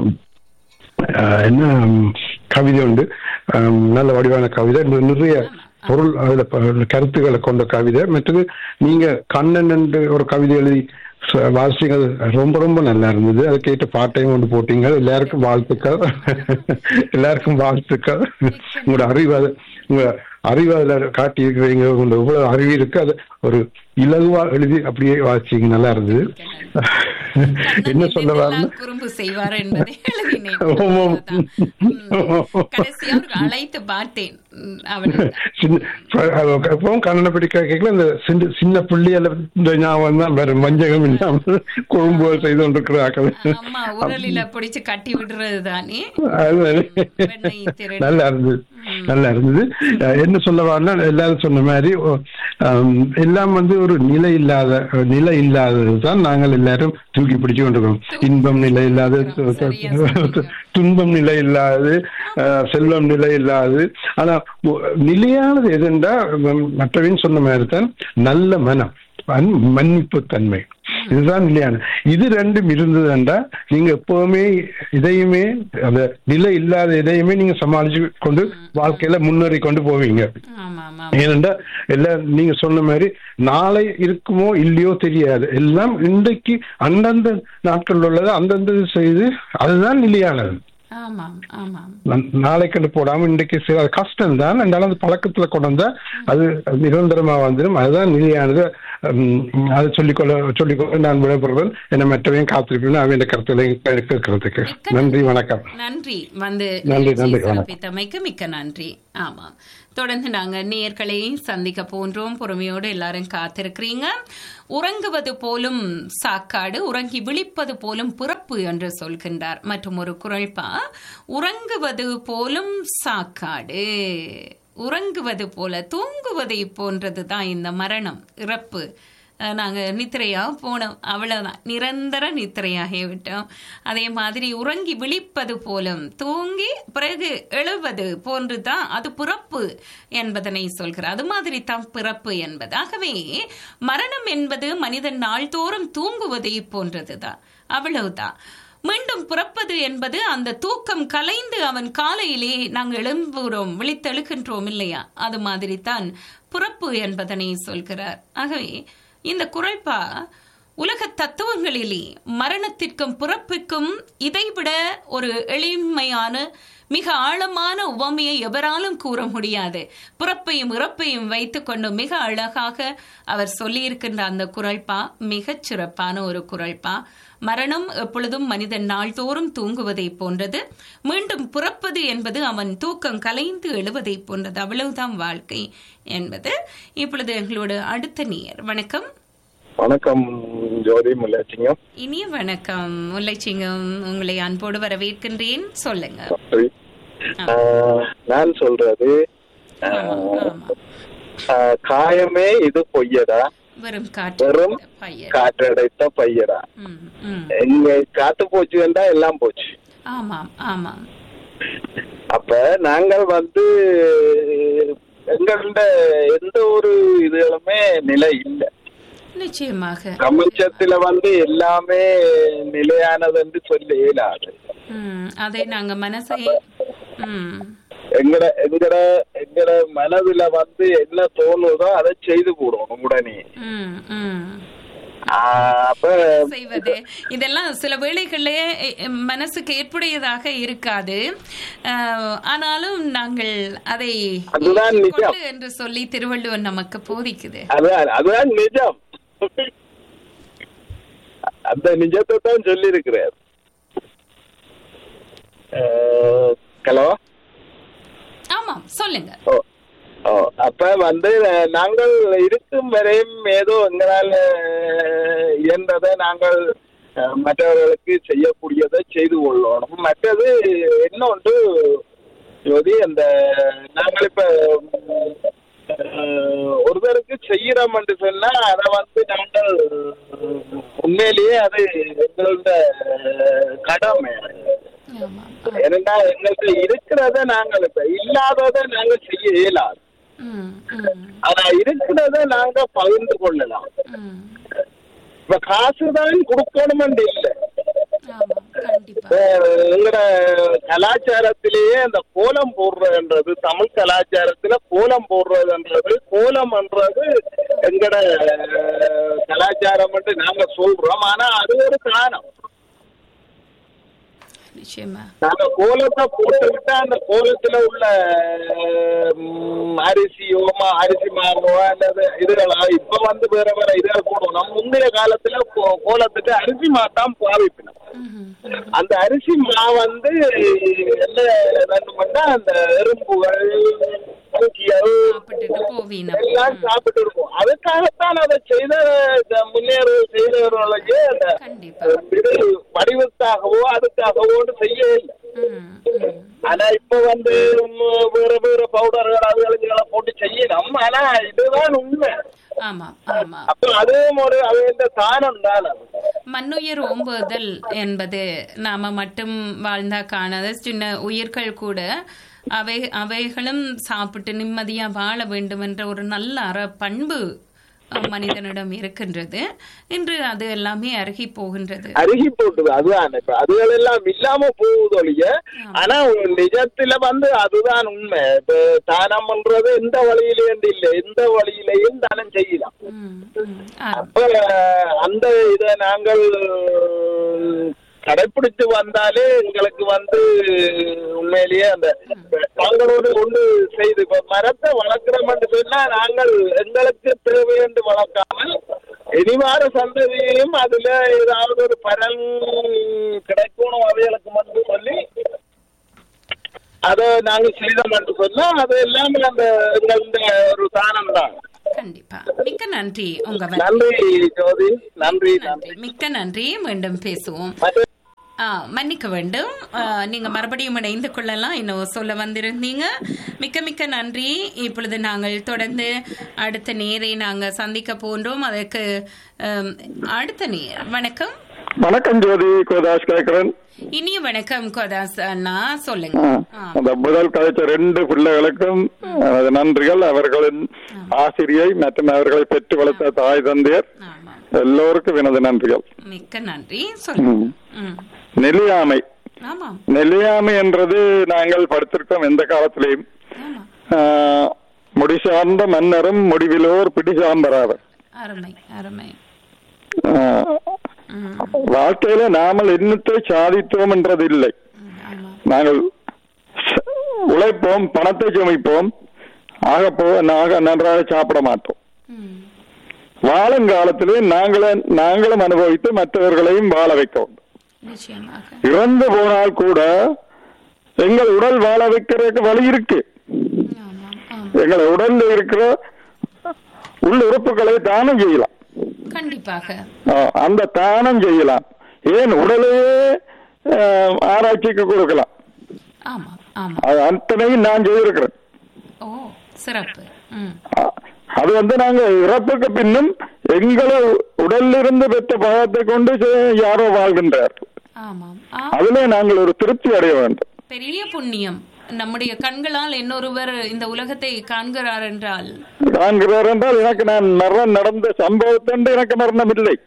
ஆ, என்ன ம், கவிதை உண்டு ஆம், நல்ல வடிவான கவிதை இன்னும் நிறைய பொருள் அதுல ப- கருத்துக்களை கொண்ட கவிதை மற்றது நீங்க கண்ணன் என்று ஒரு கவிதை எழுதி ச- வாசிச்சீங்க அது ரொம்ப ரொம்ப நல்லா இருந்தது அதை கேட்டு பாட்டையும் கொண்டு போட்டீங்க எல்லாருக்கும் வாழ்த்துக்கள் எல்லாருக்கும் வாழ்த்துக்கள் உங்களோட அறிவு அது உங்க அறிவு அதுல காட்டி இருக்கிறீங்க உங்களோட இவ்வளவு அறிவு இருக்கு அது ஒரு இலகுவா எழுதி அப்படியே வாசிச்சீங்க நல்லா இருந்தது என்ன சொல்ல வரணும் குறும்பு செய்வார் என்பதை எழுதினேன் ஆமாம். கடைசியா அவருக்கு அழைத்து பார்த்தேன் உம், அவனை சின்ன ப- எப்பவும் கண்ணனை பிடிக்க கேட்கல இந்த சின்ன சின்ன புள்ளியில இந்த ஞாபகம் தான் வேற வஞ்சகம் இல்லாமல் குழும்புகள் செய்து கொண்டிருக்கிறார்கள் அம்மா உரலில பிடிச்சு கட்டி விடுறது தானே அதுதானே. திருடி. நல்லா இருந்தது நல்லா இருந்தது அஹ் என்ன சொல்ல வரல எல்லாரும் சொன்ன மாதிரி ஓ, ஆம், எல்லாம் வந்து ஒரு நிலை இல்லாத நிலை இல்லாதது தான் நாங்கள் எல்லாரும் தூக்கி பிடிச்சு கொண்டிருக்கோம் இன்பம் நிலை இல்லாதது துன்பம் நிலை இல்லாதது அஹ், செல்வம் நிலை இல்லாது ஆனா மு- நிலையானது எதுண்டா ம், மற்றவன் சொன்ன மாதிரி தான் நல்ல மனம் அன்- மன்னிப்பு தன்மை இதுதான் நிலையான இது ரெண்டும் இருந்ததுண்டா நீங்க எப்பவுமே இதையுமே அந்த நிலை இல்லாத இதையுமே நீங்க சமாளிச்சு கொண்டு வாழ்க்கையில முன்னேறி கொண்டு போவீங்க ஏனென்றா எல்லாம் நீங்க சொன்ன மாதிரி நாளை இருக்குமோ இல்லையோ தெரியாது எல்லாம் இன்றைக்கு அந்தந்த நாட்கள் உள்ளது அந்தந்த செய்து அதுதான் நிலையானது ஆமாம் ஆமாம் நா- நாளைக்கு போடாம இன்றைக்கு சில கஷ்டம் தான் இருந்தாலும் அந்த பழக்கத்துல கொண்டு வந்தா அது நிரந்தரமா வந்துடும் அதுதான் நிலையானது உம், அதை சொல்லிக்கொள்ள சொல்லிக்கொள்ள நான் விடைபெறுவேன் என்ன மற்றவையும் காத்திருப்பேன் அவன் கருத்துல கேட்கறதுக்கு நன்றி வணக்கம் நன்றி வந்து நன்றி, நன்றி, வணக்கம். சிறப்பித்தமைக்கு மிக்க நன்றி ஆமாம் தொடர்ந்து நாங்க நேயர்களை சந்திக்க போன்றோம் பொறுமையோடு எல்லாரும் காத்திருக்கிறீங்க உறங்குவது போலும் சாக்காடு உறங்கி விழிப்பது போலும் பிறப்பு என்று சொல்கின்றார் மற்றும் ஒரு குரல்பா உறங்குவது போலும் சாக்காடு உறங்குவது போல தூங்குவதை போன்றதுதான் இந்த மரணம் இறப்பு அஹ் நாங்க நித்திரையா போனோம் அவ்வளவுதான் நிரந்தர நித்திரையாகி விட்டோம் அதே மாதிரி உறங்கி விழிப்பது போலும் தூங்கி பிறகு எழுவது போன்றுதான் அது பிறப்பு என்பதனை சொல்கிறார் அது மாதிரி தான் பிறப்பு என்பது ஆகவே மரணம் என்பது மனிதன் நாள்தோறும் தூங்குவதை போன்றதுதான் அவ்வளவுதான் மீண்டும் பிறப்பது என்பது அந்த தூக்கம் கலைந்து அவன் காலையிலே நாங்கள் எழும்புகிறோம் விழித்தெழுகின்றோம் இல்லையா அது மாதிரி தான் பிறப்பு என்பதனை சொல்கிறார் ஆகவே இந்த குரல்பா உலக தத்துவங்களிலே மரணத்திற்கும் பிறப்புக்கும் இதைவிட ஒரு எளிமையான மிக ஆழமான உவமையை எவராலும் கூற முடியாது பிறப்பையும் இறப்பையும் வைத்துக்கொண்டு மிக அழகாக அவர் சொல்லியிருக்கின்ற அந்த குரல்பா மிகச் சிறப்பான ஒரு குரல்பா மரணம் எப்பொழுதும் மனிதன் நாள்தோறும் தூங்குவதை போன்றது மீண்டும் பிறப்பது என்பது அவன் தூக்கம் கலைந்து எழுவதை போன்றது அவ்வளவுதான் வாழ்க்கை என்பது இப்பொழுது எங்களோட அடுத்த நேயர் வணக்கம் வணக்கம் ஜோதி முல்லாச்சிங்கம் இனிய வணக்கம் முல்லைச்சிங்கம் உங்களை அன்போடு வரவேற்கின்றேன் சொல்லுங்க ஆஹ், நான் சொல்றது ஆஹ், ஆஹ், காயமே இது பொய்யடா வெறும் காற்று வெறும் பையன் காற்றடைத்த பையடா ம், ம். எங்க காத்து போச்சு என்றா எல்லாம் போச்சு ஆமாம் ஆமாம் அப்ப நாங்கள் வந்து எங்கள்ட எந்த ஒரு இதுகளுமே நிலை இல்லை நிச்சயமாக பிரபஞ்சத்துல வந்து எல்லாமே நிலையானது என்று சொல்ல இயலாது ம், அதை நாங்க மனசை ம், எங்கட எங்கட எங்கட மனதுல வந்து என்ன தோணுதோ அதை செய்து போடுவோம் உடனே ம், ம். ஆஹ் அப்ப செய்வது இதெல்லாம் சில வேளைகளிலே எ, எ, மனசுக்கு ஏற்புடையதாக இருக்காது அஹ், ஆனாலும் நாங்கள் அதை அதுதான் நிஜம். கொண்டு என்று சொல்லி திருவள்ளுவர் நமக்கு போதிக்குது அதுதான் அதுதான் நிஜம் அந்த நிஜத்தை தான் சொல்லி இருக்கிறார் ஹலோ ஆமாம் சொல்லுங்க ஓ ஓ அப்ப வந்து அஹ், நாங்கள் இருக்கும் வரையும் ஏதோ எங்களால் அஹ், இயன்றதை நாங்கள் அஹ், மற்றவர்களுக்கு செய்யக்கூடியதை செய்து கொள்ளணும் மற்றது இன்னொன்று ஜோதி அந்த நாங்கள் இப்ப அஹ், ஒருத்தருக்கு செய்யறோம் என்று சொன்னா அதை வந்து நாங்கள் உண்மையிலேயே அது எங்களோட கடமை ஏன்னா எங்கள்கிட்ட இருக்கிறத நாங்கள் இப்ப இல்லாததை நாங்க செய்ய இயலாது ஆனா இருக்கிறத நாங்க பகிர்ந்து கொள்ளலாம் இப்ப காசுதான் கொடுக்கணும் இல்லை எங்கட கலாச்சாரத்திலேயே அந்த கோலம் போடுறதுன்றது தமிழ் கலாச்சாரத்துல கோலம் போடுறதுன்றது கோலம்ன்றது எங்கட அஹ், கலாச்சாரம் நாங்க சொல்றோம் ஆனா அது ஒரு காரணம் நிச்சயமா நாங்க கோலத்தை போட்டுக்கிட்டா அந்த கோலத்துல உள்ள ம், அரிசியோ மா அரிசி மாவோ அல்லது இதுகளா இப்ப வந்து வேற வேற இதுகள் போடுவோம் முந்தைய காலத்துல கோ- கோலத்துக்கு அரிசி மா தான் பாவிப்பினோம் அந்த அரிசி மா வந்து என்ன வேணும்னா அந்த எறும்புகள் பூச்சிகள் எல்லாம் சாப்பிட்டு இருக்கும் அதுக்காகத்தான் அதை செய்த இந்த முன்னேறுகள் செய்தவர்களுக்கு அந்த இது வடிவத்தாகவோ அதுக்காகவோ செய்ய இல்லை ஆனா இப்ப வந்து ம், வேற வேற பவுடர்கள் அதுகளை போட்டு செய்யணும் ஆனா இதுதான் உண்மை ஆமா ஆமா அப்ப அதுவும் ஒரு அது இந்த தானம் தான் அது மண்ணுயிர் ஓம்புதல் என்பது நாம மட்டும் வாழ்ந்தா காணாத சின்ன உயிர்கள் கூட அவை அவைகளும் சாப்பிட்டு நிம்மதியா வாழ வேண்டும் என்ற ஒரு நல்ல அற பண்பு அஹ், மனிதனிடம் இருக்கின்றது இன்று அது எல்லாமே அருகி போகின்றது அருகி போட்டுது அதுதான் இப்ப அதுகள் எல்லாம் இல்லாம போகுது ஒழிய ஆனா நிஜத்துல வந்து அதுதான் உண்மை இப்ப தானம் பண்றது எந்த வழியிலேயும் இல்லை எந்த வழியிலையும் தானம் செய்யலாம் அப்ப அந்த இத நாங்கள் கடைபிடிச்சு வந்தாலே எங்களுக்கு வந்து உண்மையிலேயே அந்த தாங்களோடு ஒன்று செய்து இப்ப மரத்தை வளர்க்கிறோம் என்று சொன்னா நாங்கள் எங்களுக்கு தேவை என்று வளர்க்காமல் இனிவார சந்ததியையும் அதுல ஏதாவது ஒரு பலன் கிடைக்கணும் அவைகளுக்கு மட்டும் சொல்லி அதை நாங்க செய்தோம் என்று சொன்னா அது எல்லாமே அந்த எங்களுடைய ஒரு தானம் தான் கண்டிப்பா மிக்க நன்றி உங்க நன்றி ஜோதி நன்றி நன்றி மிக்க நன்றி மீண்டும் பேசுவோம் ஆ, மன்னிக்க வேண்டும் ஆ, நீங்க மறுபடியும் இணைந்து கொள்ளலாம் இன்னும் சொல்ல வந்திருந்தீங்க மிக்க மிக்க நன்றி இப்பொழுது நாங்கள் தொடர்ந்து அடுத்த நேரை நாங்க சந்திக்க போன்றோம் அதற்கு ஆம், அடுத்த நேர் வணக்கம் வணக்கம் ஜோதி கோதாஸ் கேட்கிறேன் இனிய வணக்கம் கோதாஸ் அண்ணா சொல்லுங்க ஆ, அந்த முதல் கதைச்ச ரெண்டு பிள்ளைகளுக்கும் எனது நன்றிகள் அவர்களின் ஆசிரியை மற்றும் அவர்களை பெற்று வளர்த்த தாய் தந்தையர் எல்லோருக்கும் எனது நன்றிகள் மிக்க நன்றி சொல்லுங்க ம். நெல்லியாமை ஆமாம் நெல்லியாமை என்றது நாங்கள் படித்திருக்கோம் எந்த காலத்திலையும் ஆஹ், முடி சார்ந்த மன்னரும் முடிவிலோர் பிடி சார்ந்தராவர் அருமை அருமை ஆஹ், வாழ்க்கையில நாமல் என்னத்தை சாதித்தோம் என்றது இல்லை நாங்கள் ச- உழைப்போம் பணத்தை சுமைப்போம் ஆக போ நாக நன்றாக சாப்பிட மாட்டோம் வாழும் காலத்திலே நாங்களே நாங்களும் அனுபவித்து மற்றவர்களையும் வாழ வைக்க வேண்டும் நிச்சயமாக இறந்து போனால் கூட எங்கள் உடல் வாழ வைக்கிறதுக்கு வழி இருக்கு எங்கள் உடல்ல இருக்கிற உள்ள உறுப்புகளை தானம் செய்யலாம் கண்டிப்பாக ஆஹ், அந்த தானம் செய்யலாம் ஏன் உடலையே ஆஹ், ஆராய்ச்சிக்கு கொடுக்கலாம் ஆமா ஆமா அது அத்தனையும் நான் செய்திருக்கிறேன் ஓ சிறப்பு ம் அது வந்து நாங்க இறப்புக்கு பின்னும் எங்களை உடல்ல இருந்து பெற்ற பாகத்தை கொண்டு செ- யாரோ வாழ்கின்றார் ஆமாம் ஆ அதிலே நாங்கள் ஒரு திருப்தி அடைய வேண்டும் பெரிய புண்ணியம் நம்முடைய கண்களால் இன்னொருவர் இந்த உலகத்தை காண்கிறார் என்றால் காண்கிறார் என்றால் எனக்கு நான் மரணம் நடந்த சம்பவத்தன்று எனக்கு மரணம் இல்லை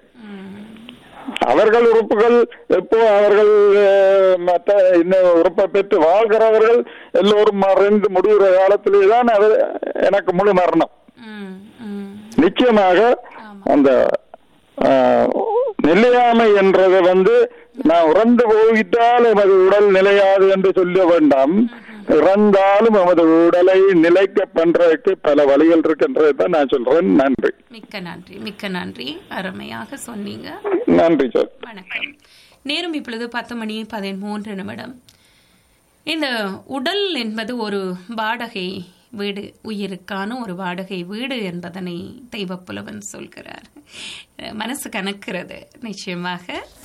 அவர்கள் உறுப்புகள் எப்போ அவர்கள் அஹ், மற்ற இன்னும் உறுப்பை பெற்று வாழ்கிறவர்கள் எல்லோரும் மறைந்து முடிகிற காலத்திலே தான் அது எனக்கு முழு மரணம் நிச்சயமாக அந்த ஆஹ், நிலையாமை என்றது வந்து நான் இறந்து போய்விட்டால் எமது உடல் நிலையாது என்று சொல்ல வேண்டாம் இறந்தாலும் எமது உடலை நிலைக்க பண்றதுக்கு பல வழிகள் இருக்கின்றதை தான் நான் சொல்றேன் நன்றி மிக்க நன்றி மிக்க நன்றி அருமையாக சொன்னீங்க நன்றி சார் வணக்கம் நேரம் இப்பொழுது பத்து மணி பதிமூன்று நிமிடம் இந்த உடல் என்பது ஒரு வாடகை வீடு உயிருக்கான ஒரு வாடகை வீடு என்பதனை தெய்வப்புலவன் சொல்கிறார் மனசு கணக்கிறது நிச்சயமாக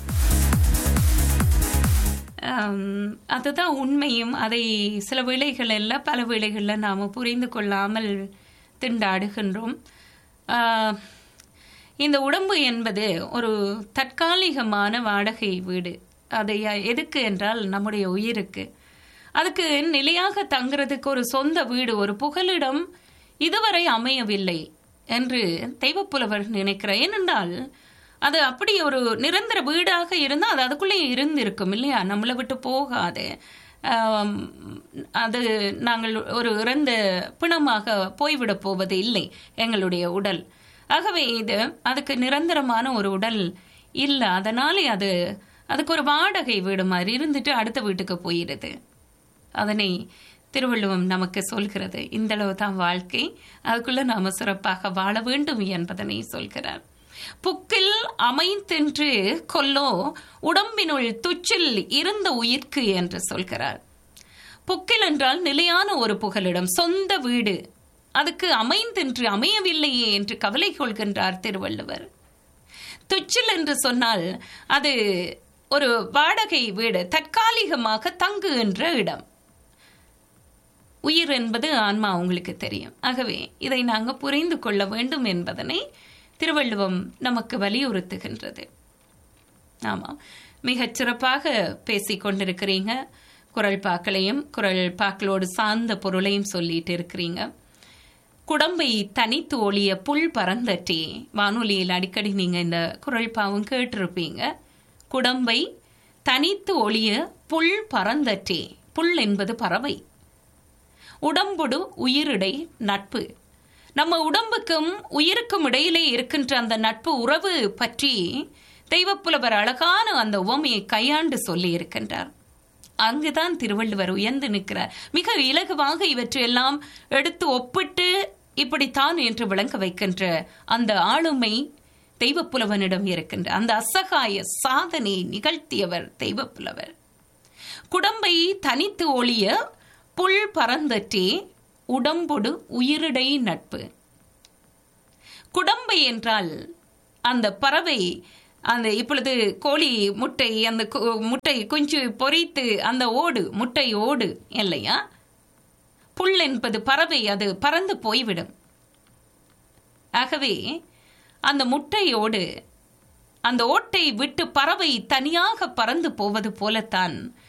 ஆம், அதுதான் உண்மையும் அதை சில வேளைகளில் பல வேளைகளில் நாம் புரிந்து கொள்ளாமல் திண்டாடுகின்றோம் ஆ, இந்த உடம்பு என்பது ஒரு தற்காலிகமான வாடகை வீடு அதை எதுக்கு என்றால் நம்முடைய உயிருக்கு அதுக்கு நிலையாக தங்குறதுக்கு ஒரு சொந்த வீடு ஒரு புகலிடம் இதுவரை அமையவில்லை என்று தெய்வப்புலவர் நினைக்கிறார் ஏனென்றால் அது அப்படி ஒரு நிரந்தர வீடாக இருந்தால் அது அதுக்குள்ளே இருந்திருக்கும் இல்லையா நம்மளை விட்டு போகாது ஆம், அது நாங்கள் ஒரு இறந்த பிணமாக போய்விடப் போவது இல்லை எங்களுடைய உடல் ஆகவே இது அதுக்கு நிரந்தரமான ஒரு உடல் இல்லை அதனாலே அது அதுக்கு ஒரு வாடகை வீடு மாதிரி இருந்துட்டு அடுத்த வீட்டுக்கு போயிடுது அதனை திருவள்ளுவம் நமக்கு சொல்கிறது இந்த அளவு தான் வாழ்க்கை அதுக்குள்ள நாம சிறப்பாக வாழ வேண்டும் என்பதனை சொல்கிறார் புக்கில் அமைந்தென்று கொல்லோ உடம்பினுள் துச்சில் இருந்த உயிர்க்கு என்று சொல்கிறார் புக்கில் என்றால் நிலையான ஒரு புகலிடம் சொந்த வீடு அதுக்கு அமைந்தென்று அமையவில்லையே என்று கவலை கொள்கின்றார் திருவள்ளுவர் துச்சில் என்று சொன்னால் அது ஒரு வாடகை வீடு தற்காலிகமாக தங்குகின்ற இடம் உயிர் என்பது ஆன்மா உங்களுக்கு தெரியும் ஆகவே இதை நாங்கள் புரிந்து கொள்ள வேண்டும் என்பதனை திருவள்ளுவம் நமக்கு வலியுறுத்துகின்றது ஆமாம் மிகச் சிறப்பாக பேசிக் கொண்டிருக்கிறீங்க குரல் பாக்களையும் குரல் பாக்களோடு சார்ந்த பொருளையும் சொல்லிட்டு இருக்கிறீங்க குடம்பை தனித்து ஒளிய புல் பறந்தட்டே வானொலியில் அடிக்கடி நீங்க இந்த குரல் பாவும் கேட்டிருப்பீங்க குடம்பை தனித்து ஒளிய புல் பறந்தட்டே புல் என்பது பறவை உடம்புடு உயிரிடை நட்பு நம்ம உடம்புக்கும் உயிருக்கும் இடையிலே இருக்கின்ற அந்த நட்பு உறவு பற்றி தெய்வப்புலவர் அழகான அந்த உவமையை கையாண்டு சொல்லி இருக்கின்றார் அங்குதான் திருவள்ளுவர் உயர்ந்து நிற்கிறார் மிக இலகுவாக இவற்றையெல்லாம் எடுத்து ஒப்பிட்டு இப்படித்தான் என்று விளங்க வைக்கின்ற அந்த ஆளுமை தெய்வப்புலவனிடம் இருக்கின்ற அந்த அசகாய சாதனை நிகழ்த்தியவர் தெய்வப்புலவர் குடம்பை தனித்து ஒளிய புல் பறந்தற்றே உடம்பொடு உயிரிடை நட்பு குடம்பை என்றால் அந்த பறவை அந்த இப்பொழுது கோழி முட்டை அந்த கு- முட்டை குஞ்சு பொரித்து அந்த ஓடு முட்டை ஓடு இல்லையா புல் என்பது பறவை அது பறந்து போய்விடும் ஆகவே அந்த முட்டையோடு அந்த ஓட்டை விட்டு பறவை தனியாக பறந்து போவது போலத்தான்